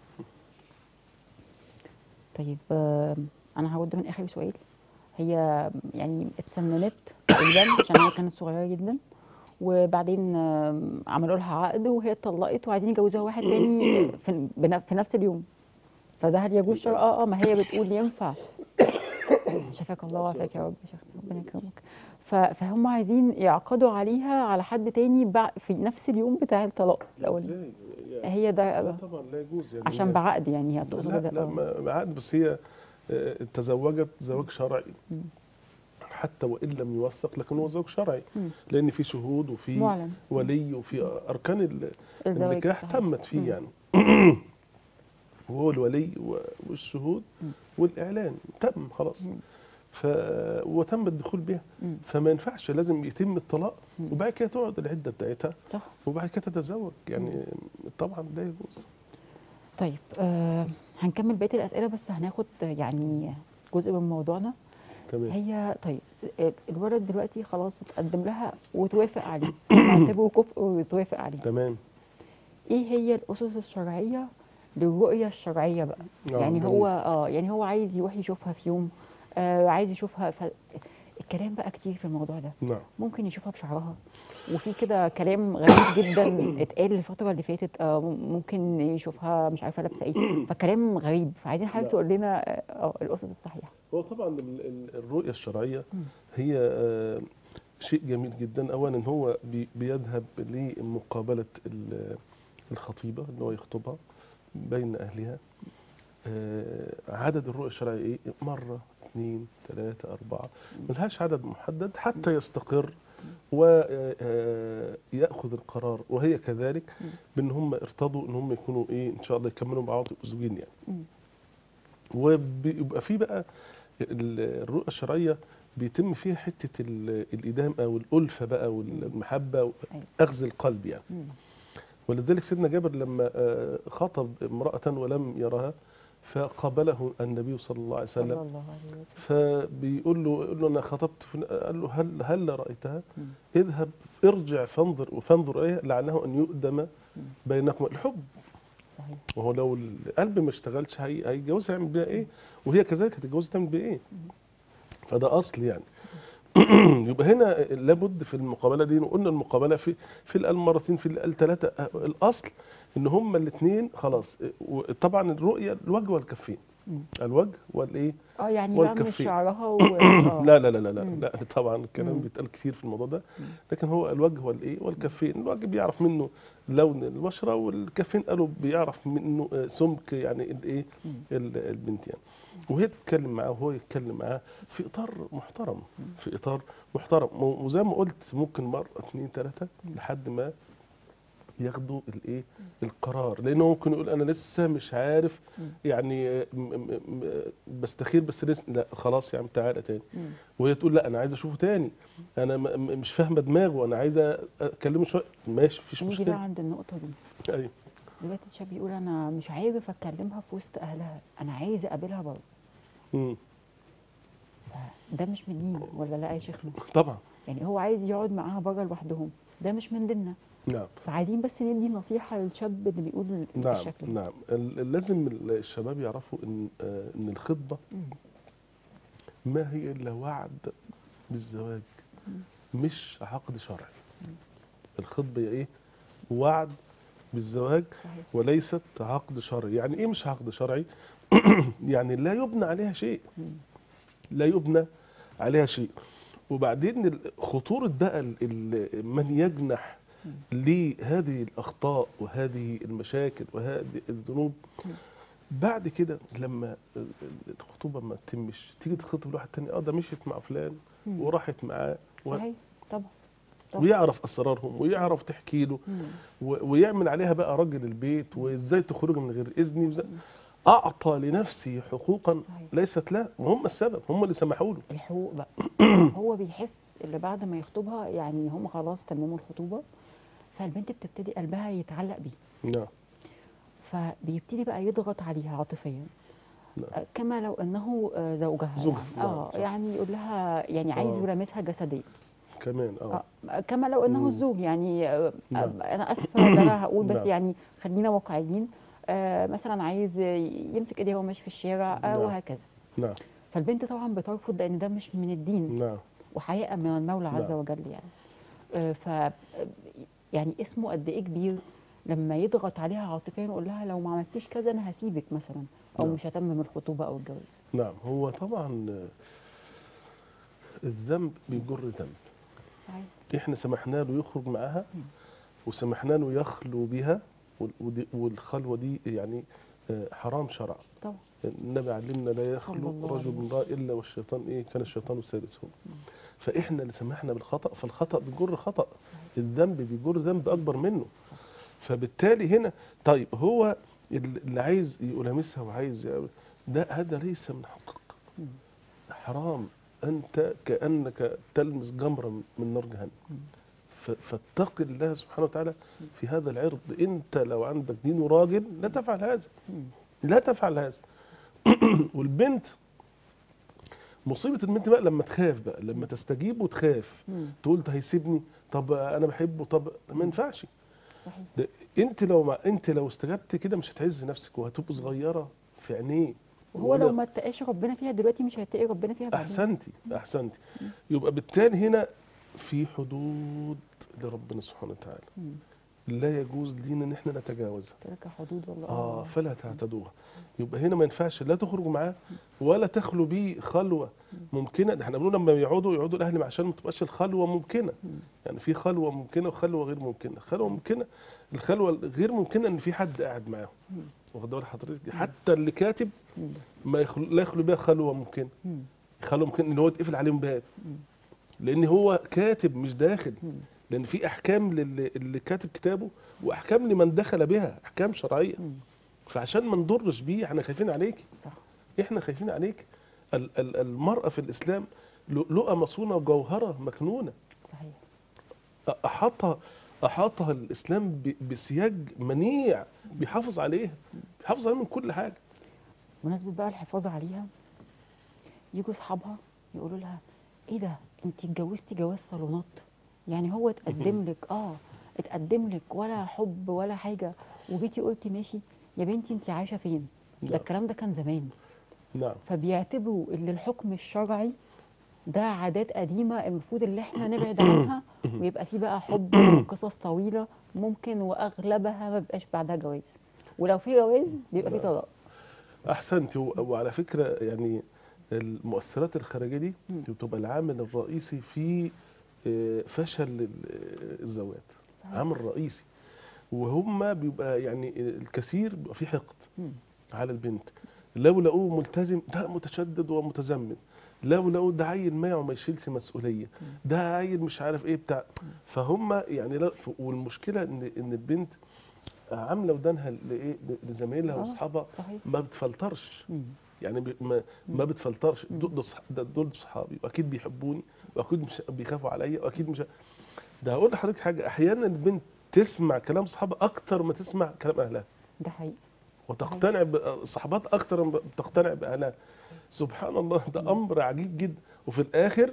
طيب آه، انا هرد من اخر سؤال هي يعني اتسننت تقريبا عشان هي كانت صغيره جدا وبعدين آه، عملوا لها عقد وهي اتطلقت وعايزين يجوزوها واحد تاني في, بن- في نفس اليوم فده هل يجوز شرع اه اه ما هي بتقول ينفع شفاك الله وعافاك يا رب يا شيخ ربنا يكرمك ف- فهم عايزين يعقدوا عليها على حد تاني بع- في نفس اليوم بتاع الطلاق الاولاني ازاي هي ده لا طبعا لا يجوز يعني عشان هي- بعقد يعني هي تقصد لا ده لا آه. ما- بعقد بس هي آه، تزوجت زواج شرعي حتى وان لم يوثق لكن هو زواج شرعي مم. لان في شهود وفي معلن. ولي وفي اركان ال- الزواج النكاح صحيح. تمت فيه مم. يعني وهو الولي و- والشهود والاعلان تم خلاص ف وتم الدخول بها مم. فما ينفعش لازم يتم الطلاق وبعد كده تقعد العده بتاعتها صح وبعد كده تتزوج يعني طبعا لا يجوز طيب آه هنكمل بقيه الاسئله بس هناخد يعني جزء من موضوعنا تمام هي طيب آه، الولد دلوقتي خلاص اتقدم لها وتوافق عليه نعتبره كفء وتوافق عليه تمام ايه هي الاسس الشرعيه للرؤيه الشرعيه بقى آه، يعني جميل. هو اه يعني هو عايز يروح يشوفها في يوم آه عايز يشوفها ف... الكلام بقى كتير في الموضوع ده نعم ممكن يشوفها بشعرها وفي كده كلام غريب جدا اتقال الفتره اللي فاتت آه ممكن يشوفها مش عارفه لابسه ايه فكلام غريب فعايزين حضرتك لا. تقول لنا اه آه، الاسس الصحيحه هو طبعا ال- ال- الرؤية الشرعية هي آه، شيء جميل جدا أولا هو بي- بيذهب لمقابلة ال- الخطيبة اللي هو يخطبها بين أهلها آه، عدد الرؤية الشرعية إيه؟ مرة اثنين ثلاثة أربعة ملهاش عدد محدد حتى يستقر ويأخذ القرار وهي كذلك بأن هم ارتضوا أن هم يكونوا إيه إن شاء الله يكملوا مع بعض يبقوا زوجين يعني مم. وبيبقى في بقى ال- الرؤية الشرعية بيتم فيها حتة ال- الإدام أو الألفة بقى والمحبة وأخذ القلب يعني مم. ولذلك سيدنا جابر لما آه، خطب امرأة ولم يرها فقابله النبي صلى الله عليه صلى وسلم الله عليه وسلم فبيقول له يقول له انا خطبت فلان- قال له هل هل رايتها؟ مم. اذهب ارجع فانظر فانظر ايه لعله ان يؤدم بينكما الحب صحيح وهو لو القلب ما اشتغلش هي- هيتجوزها يعمل بيها ايه؟ وهي كذلك هتتجوزها تعمل بيها ايه؟ فده اصل يعني يبقى هنا لابد في المقابله دي وقلنا المقابله في في القال مرتين في القال ثلاثه الاصل ان هما الاثنين خلاص طبعا الرؤيه الوجه والكفين مم. الوجه والايه؟ اه يعني بقى مش والكفين. شعرها و... آه. لا لا لا لا لا, مم. لا طبعا الكلام مم. بيتقال كتير في الموضوع ده لكن هو الوجه والايه والكفين الوجه بيعرف منه لون البشره والكفين قالوا بيعرف منه آه، سمك يعني الايه ال- البنت يعني وهي تتكلم معاه وهو يتكلم معاه في اطار محترم في اطار محترم و- وزي ما قلت ممكن مره اثنين ثلاثه لحد ما ياخدوا الايه القرار لانه ممكن يقول انا لسه مش عارف مم. يعني آه، م- م- م- بستخير بس لسه لا خلاص يا عم تعالى تاني مم. وهي تقول لا انا عايزه اشوفه تاني انا م- م- مش فاهمه دماغه انا عايزه اكلمه شويه ماشي مفيش نيجي بقى مشكله عند النقطه دي ايوه دلوقتي الشاب بيقول انا مش عارف اتكلمها في وسط اهلها انا عايز اقابلها بره مم. ده مش من دين ولا لا يا شيخنا طبعا يعني هو عايز يقعد معاها بره لوحدهم ده مش من ديننا نعم فعايزين بس ندي نصيحه للشاب اللي بيقول نعم بالشكل ده نعم ال- لازم الشباب يعرفوا ان آه، ان الخطبه مم. ما هي الا وعد بالزواج مش عقد شرعي الخطبه هي ايه وعد بالزواج صحيح وليست عقد شرعي يعني ايه مش عقد شرعي يعني لا يبنى عليها شيء مم. لا يبنى عليها شيء وبعدين ال- خطورة بقى ال- ال- من يجنح لهذه الأخطاء وهذه المشاكل وهذه الذنوب بعد كده لما ال- ال- الخطوبة ما تتمش تيجي تخطب لواحد تاني اه ده مشيت مع فلان مم. وراحت معاه و- صحيح طبعا طبعا. ويعرف اسرارهم ويعرف تحكي له مم. و- ويعمل عليها بقى راجل البيت وازاي تخرج من غير اذني وزي اعطى لنفسه حقوقا صحيح. ليست له وهم السبب هم اللي سمحوا له الحقوق بقى هو بيحس اللي بعد ما يخطبها يعني هم خلاص تمموا الخطوبه فالبنت بتبتدي قلبها يتعلق بيه نعم فبيبتدي بقى يضغط عليها عاطفيا نعم. آه، كما لو انه آه، زوجها زوجها، يعني. نعم، اه صح. يعني يقول لها يعني عايز آه. يلامسها جسديا كمان اه آه. كما لو انه مم. الزوج يعني آه، نعم. آه، انا اسفه ان انا هقول بس نعم. يعني خلينا واقعيين آه مثلا عايز يمسك ايديه وهو ماشي في الشارع آه نعم. وهكذا نعم فالبنت طبعا بترفض لان ده مش من الدين نعم وحقيقه من المولى عز نعم. وجل يعني آه، ف يعني اسمه قد ايه كبير لما يضغط عليها عاطفيا ويقول لها لو ما عملتيش كذا انا هسيبك مثلا او نعم. مش هتمم الخطوبه او الجواز نعم هو طبعا آه، الذنب بيجر ذنب صحيح احنا سمحنا له يخرج معاها وسمحنا له يخلو بها وال- ودي- والخلوه دي يعني آه، حرام شرعا طبعا النبي علمنا لا صلى يخلو الله رجل عليه امرأة الا والشيطان ايه كان الشيطان سادسهم فاحنا اللي سمحنا بالخطا فالخطا بيجر خطا الذنب بيجر ذنب اكبر منه فبالتالي هنا طيب هو اللي عايز يلامسها وعايز يعمل- ده هذا ليس من حقك مم. حرام انت كانك تلمس جمرا من نار جهنم ف- فاتق الله سبحانه وتعالى في هذا العرض انت لو عندك دين وراجل لا تفعل هذا مم. لا تفعل هذا والبنت مصيبه البنت بقى لما تخاف بقى لما تستجيب وتخاف مم. تقول ده هيسيبني طب انا بحبه طب ما ينفعش صحيح ده انت لو ما انت لو استجبت كده مش هتعز نفسك وهتبقى صغيره في عينيه وهو لو ولا- ما اتقاش ربنا فيها دلوقتي مش هيتقي ربنا فيها بعدين احسنتي احسنتي يبقى بالتالي هنا في حدود لربنا سبحانه وتعالى مم. لا يجوز لينا ان احنا نتجاوزها تلك حدود والله اه فلا تعتدوها يبقى هنا ما ينفعش لا تخرجوا معاه ولا تخلوا بيه خلوه ممكنه ده احنا بنقول لما يقعدوا يقعدوا الاهل عشان ما تبقاش الخلوه ممكنه يعني في خلوه ممكنه وخلوه غير ممكنه خلوه ممكنه الخلوه الغير ممكنه ان في حد قاعد معاهم واخد بال حضرتك حتى اللي كاتب مم. ما يخلو لا يخلو بيها خلوه ممكنه مم. خلوه ممكن ان هو يتقفل عليهم باب لان هو كاتب مش داخل مم. لان في احكام للي اللي كاتب كتابه واحكام لمن دخل بها احكام شرعيه مم. فعشان ما نضرش بيه احنا خايفين عليك صح احنا خايفين عليك ال- ال- المراه في الاسلام لؤلؤه مصونه وجوهره مكنونه صحيح أ- احاطها احاطها الاسلام ب- بسياج منيع بيحافظ عليها بيحافظ عليها من كل حاجه بمناسبة بقى الحفاظ عليها يجوا اصحابها يقولوا لها ايه ده انت اتجوزتي جواز صالونات يعني هو اتقدم لك اه اتقدم لك ولا حب ولا حاجه وجيتي قلتي ماشي يا بنتي انت عايشه فين ده نعم. الكلام ده كان زمان نعم فبيعتبروا ان الحكم الشرعي ده عادات قديمه المفروض اللي احنا نبعد عنها ويبقى في بقى حب وقصص طويله ممكن واغلبها ما بيبقاش بعدها جواز ولو في جواز بيبقى في طلاق احسنت و- وعلى فكره يعني المؤثرات الخارجيه دي بتبقى العامل الرئيسي في آه، فشل ال- آه، الزواج صحيح. عامل رئيسي وهم بيبقى يعني الكثير بيبقى فيه حقد مم. على البنت لو لقوه ملتزم ده متشدد ومتزمت لو لقوه ده عيل مايع وما يشيلش مسؤوليه ده عيل مش عارف ايه بتاع فهم يعني لا ف- والمشكله ان ان البنت عامله ودانها لايه لزمايلها آه، واصحابها صحيح ما بتفلترش مم. يعني بي- ما, ما بتفلترش دول دول صح- ده- دول صحابي واكيد بيحبوني واكيد مش بيخافوا عليا واكيد مش ده هقول لحضرتك حاجه احيانا البنت تسمع كلام صحابها اكتر ما تسمع كلام اهلها ده حقيقي وتقتنع الصحابات اكتر ما بتقتنع باهلها سبحان الله ده امر عجيب جدا وفي الاخر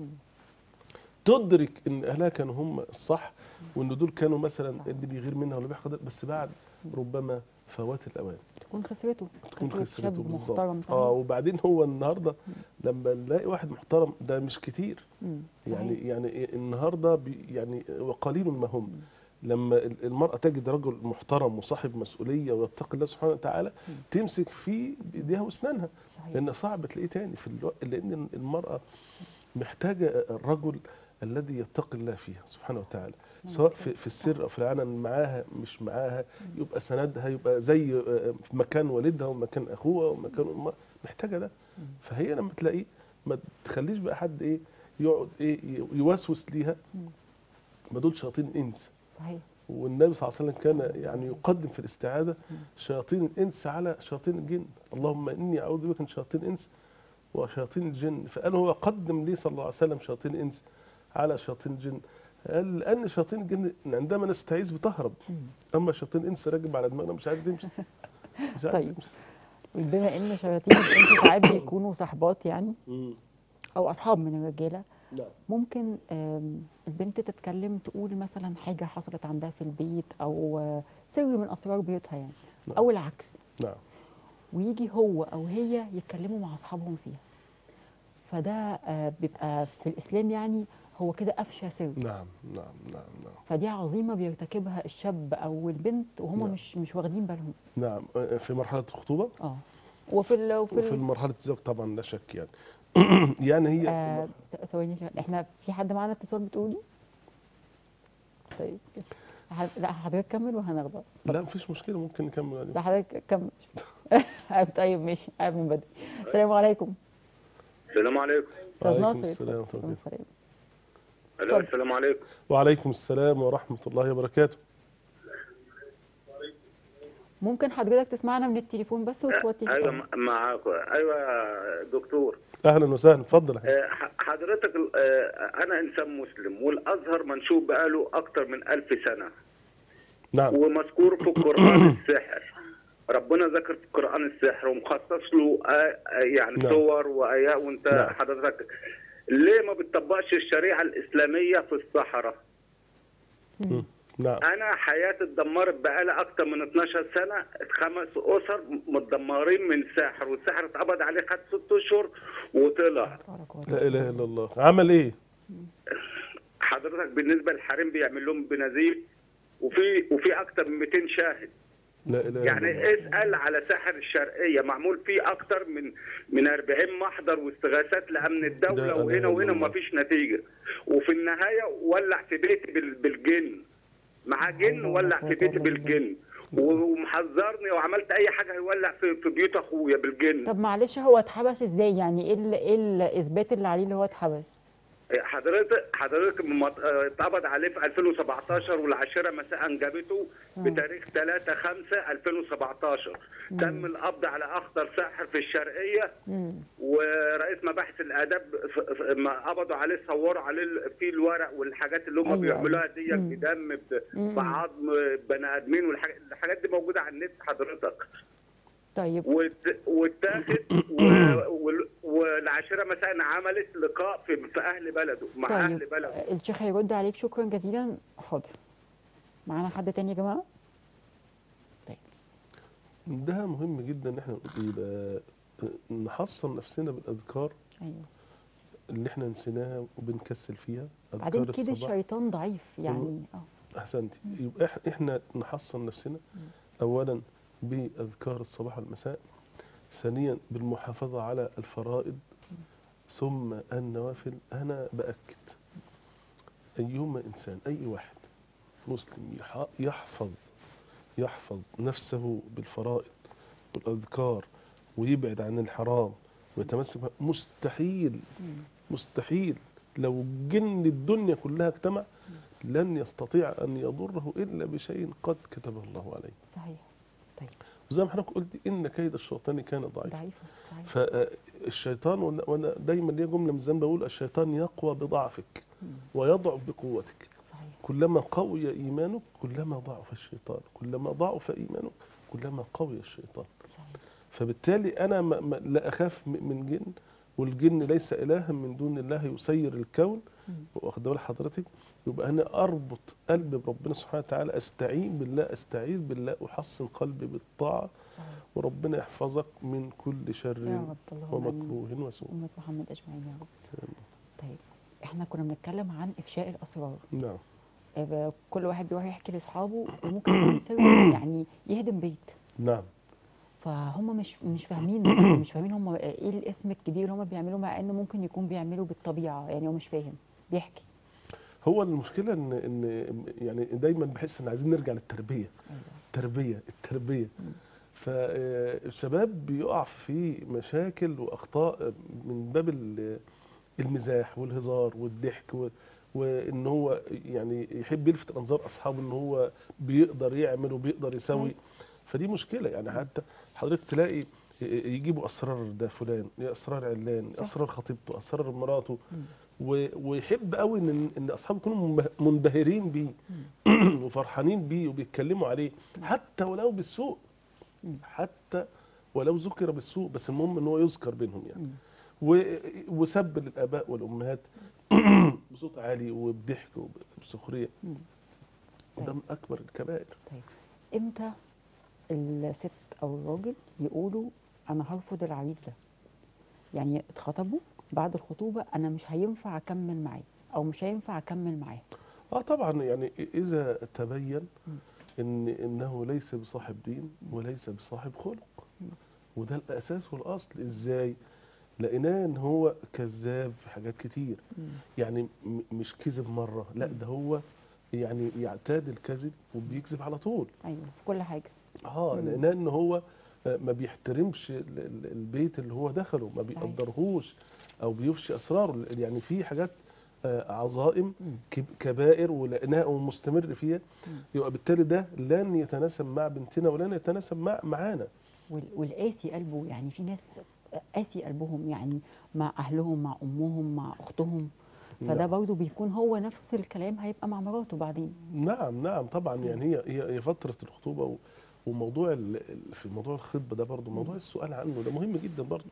تدرك ان اهلها كانوا هم الصح وان دول كانوا مثلا صح. اللي بيغير منها واللي بيحقد بس بعد ربما فوات الاوان تكون خسرته تكون خسرت خسرته شاب بالظبط محترم اه صحيح وبعدين هو النهارده لما نلاقي واحد محترم ده مش كتير مم. يعني صحيح. يعني النهارده بي يعني وقليل ما هم لما ال- المرأة تجد رجل محترم وصاحب مسؤولية ويتقي الله سبحانه وتعالى تمسك فيه بإيديها وأسنانها صحيح لأن صعب تلاقيه تاني في الوقت لأن المرأة محتاجة الرجل الذي يتقي الله فيها سبحانه وتعالى سواء في, في السر أو في العلن معاها مش معاها يبقى سندها يبقى زي آه، في مكان والدها ومكان أخوها ومكان أمها محتاجة ده فهي لما تلاقيه ما تخليش بقى حد إيه يقعد إيه يوسوس ليها ما دول شياطين إنس صحيح والنبي صلى الله عليه وسلم كان يعني يقدم في الاستعاذه شياطين الانس على شياطين الجن اللهم اني اعوذ بك من شياطين الانس وشياطين الجن فقال هو قدم لي صلى الله عليه وسلم شياطين الانس على شياطين الجن قال لان شياطين الجن عندما نستعيذ بتهرب اما شياطين الانس راكب على دماغنا مش عايز تمشي مش عايز طيب. تمشي بما ان شياطين الانس ساعات بيكونوا صحبات يعني مم. او اصحاب من الرجاله نعم ممكن آم، البنت تتكلم تقول مثلا حاجه حصلت عندها في البيت او آه، سر من اسرار بيوتها يعني نعم. او العكس نعم ويجي هو او هي يتكلموا مع اصحابهم فيها فده آه، بيبقى في الاسلام يعني هو كده افشى سر نعم نعم نعم نعم فدي عظيمه بيرتكبها الشاب او البنت وهم نعم. مش مش واخدين بالهم نعم آه، في مرحله الخطوبه اه وفي ال وفي وفي ال- مرحله الزواج طبعا لا شك يعني يعني هي آه، س- ثواني شوية. احنا في حد معانا اتصال بتقولي طيب ح- لا حضرتك كمل وهناخده لا مفيش مشكله ممكن نكمل يعني. لا حضرتك كمل طيب ماشي قاعد من بدري السلام عليكم السلام عليكم استاذ وعليكم ناصر السلام اتفضل. ورحمة الله. السلام الو اتفضل. السلام عليكم وعليكم السلام ورحمة الله وبركاته ممكن حضرتك تسمعنا من التليفون بس وتوطي ايوه الصوت. م- معاكم ايوه يا دكتور أهلا وسهلا اتفضل يا حبيبي. آه، ح- حضرتك آه، انا انسان مسلم والازهر منشوب بقاله اكتر من ألف سنه نعم ومذكور في القران السحر ربنا ذكر في القران السحر ومخصص له آه، آه، يعني نعم. صور وايات وانت نعم. حضرتك ليه ما بتطبقش الشريعه الاسلاميه في الصحراء مم. نعم انا حياتي اتدمرت بقالي اكتر من 12 سنه خمس اسر متدمرين من ساحر والساحر اتقبض عليه خد ست اشهر وطلع ولا قوة لا إله إلا الله عمل إيه؟ حضرتك بالنسبه للحريم بيعمل لهم بنزيف وفي وفي اكتر من 200 شاهد لا إله إلا يعني الله اسال على ساحر الشرقيه معمول فيه اكتر من من 40 محضر واستغاثات لامن لا الدوله إله وهنا إلا وهنا الله. ومفيش نتيجه وفي النهايه ولع في بيتي بال- بالجن معاه جن الله ولع لا في قوة بيتي إلا بالله. بالجن ومحذرني وعملت اي حاجه هيولع في في بيوت اخويا بالجن طب معلش هو اتحبس ازاي يعني ايه ال- ايه الاثبات اللي عليه اللي هو اتحبس حضرتك حضرتك مط- آه، اتقبض عليه في 2017 والعاشره مساء جابته بتاريخ 3 5 2017 تم القبض على اخطر ساحر في الشرقيه مم. ورئيس مباحث الاداب ف- ف- ما قبضوا عليه صوروا عليه ال- في الورق والحاجات اللي هم أيوة، بيعملوها دي مم. بدم ب- مم. بعظم بني ادمين والحاجات الحاجات دي موجوده على النت حضرتك طيب وات- واتاخد و- وال- والعاشره مساء عملت لقاء في, في اهل بلده مع طيب اهل بلده الشيخ هيرد عليك شكرا جزيلا حاضر معانا حد تاني يا جماعه ده مهم جدا إن إحنا يبقى نحصن نفسنا بالأذكار ايوه اللي إحنا نسيناها وبنكسل فيها بعدين أذكار كده الصباح الشيطان ضعيف يعني اه احسنتي يبقى إح- احنا نحصن نفسنا اولا باذكار الصباح والمساء ثانيا بالمحافظه على الفرائض ثم النوافل انا باكد ايما انسان اي واحد مسلم يح- يحفظ يحفظ نفسه بالفرائض والاذكار ويبعد عن الحرام ويتمسك بها، مستحيل مم. مستحيل لو جن الدنيا كلها اجتمع لن يستطيع ان يضره الا بشيء قد كتبه الله عليه صحيح طيب وزي ما حضرتك قلت ان كيد الشيطان كان ضعيفا ضعيفه صحيح فالشيطان وانا وأنا دايما ليا جمله من زمان بقول الشيطان يقوى بضعفك مم. ويضعف بقوتك صحيح كلما قوي ايمانك كلما ضعف الشيطان كلما ضعف ايمانك كلما قوي الشيطان صحيح فبالتالي انا ما ما لا اخاف م- من جن والجن ليس الها من دون الله يسير الكون مم. واخد بال حضرتك يبقى انا اربط قلبي بربنا سبحانه وتعالى استعين بالله استعيذ بالله احصن قلبي بالطاعه صحيح وربنا يحفظك من كل شر يا رب اللهم آمين. ومكروه وسوء أمة محمد أجمعين يا رب طيب احنا كنا بنتكلم عن إفشاء الأسرار نعم آه، كل واحد بيروح يحكي لأصحابه وممكن يكون سر يعني يهدم بيت نعم فهم مش مش فاهمين مش فاهمين هم ايه الاثم الكبير اللي هم بيعملوه مع انه ممكن يكون بيعملوا بالطبيعه يعني هو مش فاهم بيحكي هو المشكله ان ان يعني دايما بحس ان عايزين نرجع للتربيه ايوه التربيه التربيه مم. فالشباب بيقع في مشاكل واخطاء من باب ال- المزاح والهزار والضحك و- وان هو يعني يحب يلفت انظار اصحابه ان هو بيقدر يعمل وبيقدر يسوي صحيح. فدي مشكله يعني حتى حضرتك تلاقي يجيبوا اسرار ده فلان اسرار علان صح. اسرار خطيبته اسرار مراته مم. و- ويحب قوي ان ان اصحابه يكونوا منبه- منبهرين بيه وفرحانين بيه وبيتكلموا عليه حتى ولو بالسوء مم. حتى ولو ذكر بالسوء بس المهم ان هو يذكر بينهم يعني مم. و- وسب للاباء والامهات بصوت عالي وبضحك وبسخريه مم. وده من اكبر الكبائر طيب امتى الست او الراجل يقولوا انا هرفض العريس ده يعني اتخطبوا بعد الخطوبه انا مش هينفع اكمل معاه او مش هينفع اكمل معاه اه طبعا يعني اذا تبين مم. ان انه ليس بصاحب دين وليس بصاحب خلق مم. وده الاساس والاصل ازاي لقيناه ان هو كذاب في حاجات كتير مم. يعني م- مش كذب مره لا ده هو يعني يعتاد الكذب وبيكذب على طول ايوه في كل حاجه اه مم. لقيناه ان هو آه، ما بيحترمش ال- ال- البيت اللي هو دخله ما صحيح. بيقدرهوش او بيفشي اسراره يعني في حاجات آه، عظائم مم. كب- كبائر ولقيناه ومستمر فيها مم. يبقى بالتالي ده لن يتناسب مع بنتنا ولن يتناسب مع معانا وال- والقاسي قلبه يعني في ناس قاسي قلبهم يعني مع اهلهم مع امهم مع اختهم فده نعم. برضه بيكون هو نفس الكلام هيبقى مع مراته بعدين نعم نعم طبعا يعني هي هي هي فتره الخطوبه و- وموضوع ال- ال- في موضوع الخطبه ده برضه موضوع السؤال عنه ده مهم جدا برضه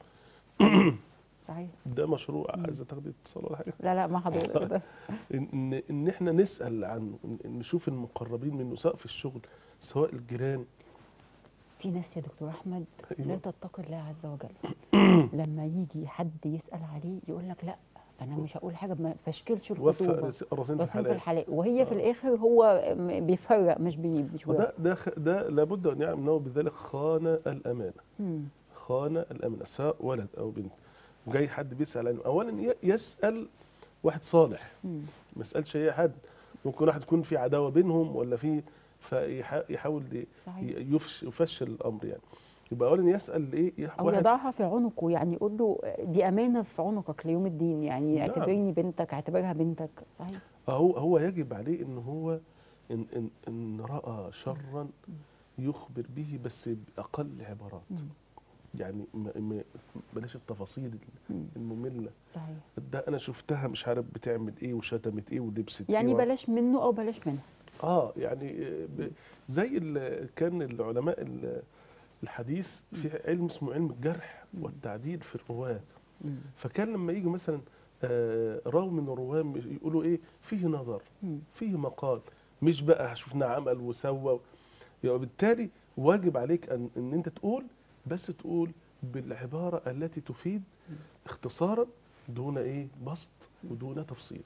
صحيح ده مشروع عايزه تاخدي اتصال ولا حاجه لا لا ما حضرتك ده ان ان إن احنا نسال عنه إن- إن نشوف المقربين منه سواء في الشغل سواء الجيران في ناس يا دكتور احمد لا أيوة. تتقي الله عز وجل لما يجي حد يسال عليه يقول لك لا انا مش هقول حاجه ما بشكلش وفق الخطوبه رس- راسين في راسين في الحلال الحلال وهي في الاخر هو م- بيفرق مش بي مش وده ده خ- ده لابد ان يعلم انه بذلك خان الامانه مم. خان الامانه سواء ولد او بنت جاي حد بيسال عنه اولا ي- يسال واحد صالح مم. ما يسالش اي حد ممكن واحد يكون في عداوه بينهم ولا في فيحاول صحيح يفش يفشل الامر يعني يبقى اولا يسال ايه يح- او يضعها في عنقه يعني يقول له دي امانه في عنقك ليوم الدين يعني نعم. اعتبرني بنتك اعتبرها بنتك صحيح هو هو يجب عليه ان هو ان ان ان راى شرا يخبر به بس باقل عبارات مم. يعني ما ما بلاش التفاصيل مم. الممله صحيح ده انا شفتها مش عارف بتعمل ايه وشتمت ايه ولبست يعني ايه بلاش منه او بلاش منها اه يعني ب- زي ال- كان العلماء ال- الحديث في علم اسمه علم الجرح والتعديل في الرواه مم. فكان لما يجي مثلا آه، راوي من الرواه يقولوا ايه فيه نظر مم. فيه مقال مش بقى شفنا عمل وسوى يبقى بالتالي واجب عليك ان ان انت تقول بس تقول بالعباره التي تفيد اختصارا دون ايه بسط ودون تفصيل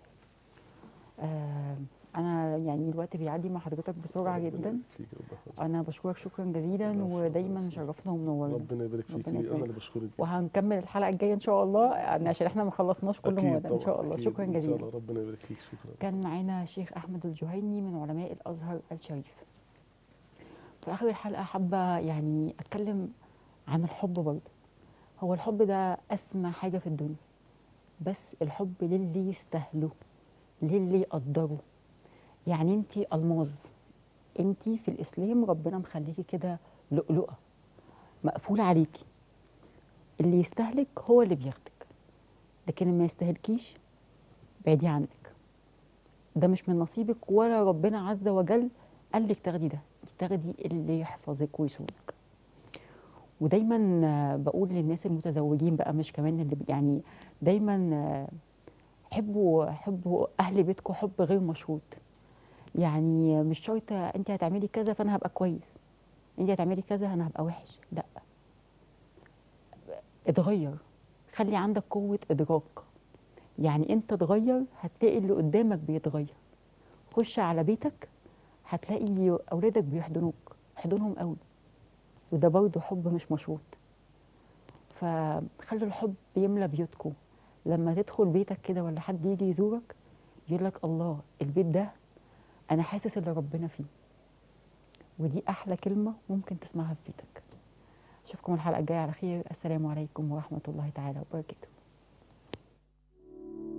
آه انا يعني الوقت بيعدي مع حضرتك بسرعه ربنا جدا يبارك فيك، ربنا يحفظك. انا بشكرك شكرا جزيلا العفو، ودايما الله شرفنا ومنورنا ربنا يبارك فيك ربنا انا يكرمك. اللي بشكرك وهنكمل الحلقه الجايه ان شاء الله يعني عشان احنا ما خلصناش كل أكيد مواد ان طبعاً، شاء الله أكيد. شكرا ان شاء جزيلا الله ربنا يبارك فيك شكرا كان معانا شيخ احمد الجهيني من علماء الازهر الشريف في اخر الحلقه حابه يعني اتكلم عن الحب برضه هو الحب ده اسمى حاجه في الدنيا بس الحب للي يستاهله للي يقدره يعني انت الماظ انت في الاسلام ربنا مخليكي كده لؤلؤه مقفول عليكي اللي يستهلك هو اللي بياخدك لكن اللي ما يستهلكيش بعدي عنك ده مش من نصيبك ولا ربنا عز وجل قال لك تاخدي ده انت تاخدي اللي يحفظك ويصونك ودايما آه، بقول للناس المتزوجين بقى مش كمان اللي بي- يعني دايما آه، حبوا حبوا اهل بيتكم حب غير مشروط يعني مش شرط انت هتعملي كذا فانا هبقى كويس انت هتعملي كذا انا هبقى وحش لا اتغير خلي عندك قوة إدراك يعني أنت اتغير هتلاقي اللي قدامك بيتغير خش على بيتك هتلاقي أولادك بيحضنوك احضنهم قوي وده برضه حب مش مشروط فخلي الحب يملى بيوتكم لما تدخل بيتك كده ولا حد يجي يزورك يقول لك الله البيت ده أنا حاسس اللي ربنا فيه ودي أحلى كلمة ممكن تسمعها في بيتك أشوفكم الحلقة الجاية على خير السلام عليكم ورحمة الله تعالى وبركاته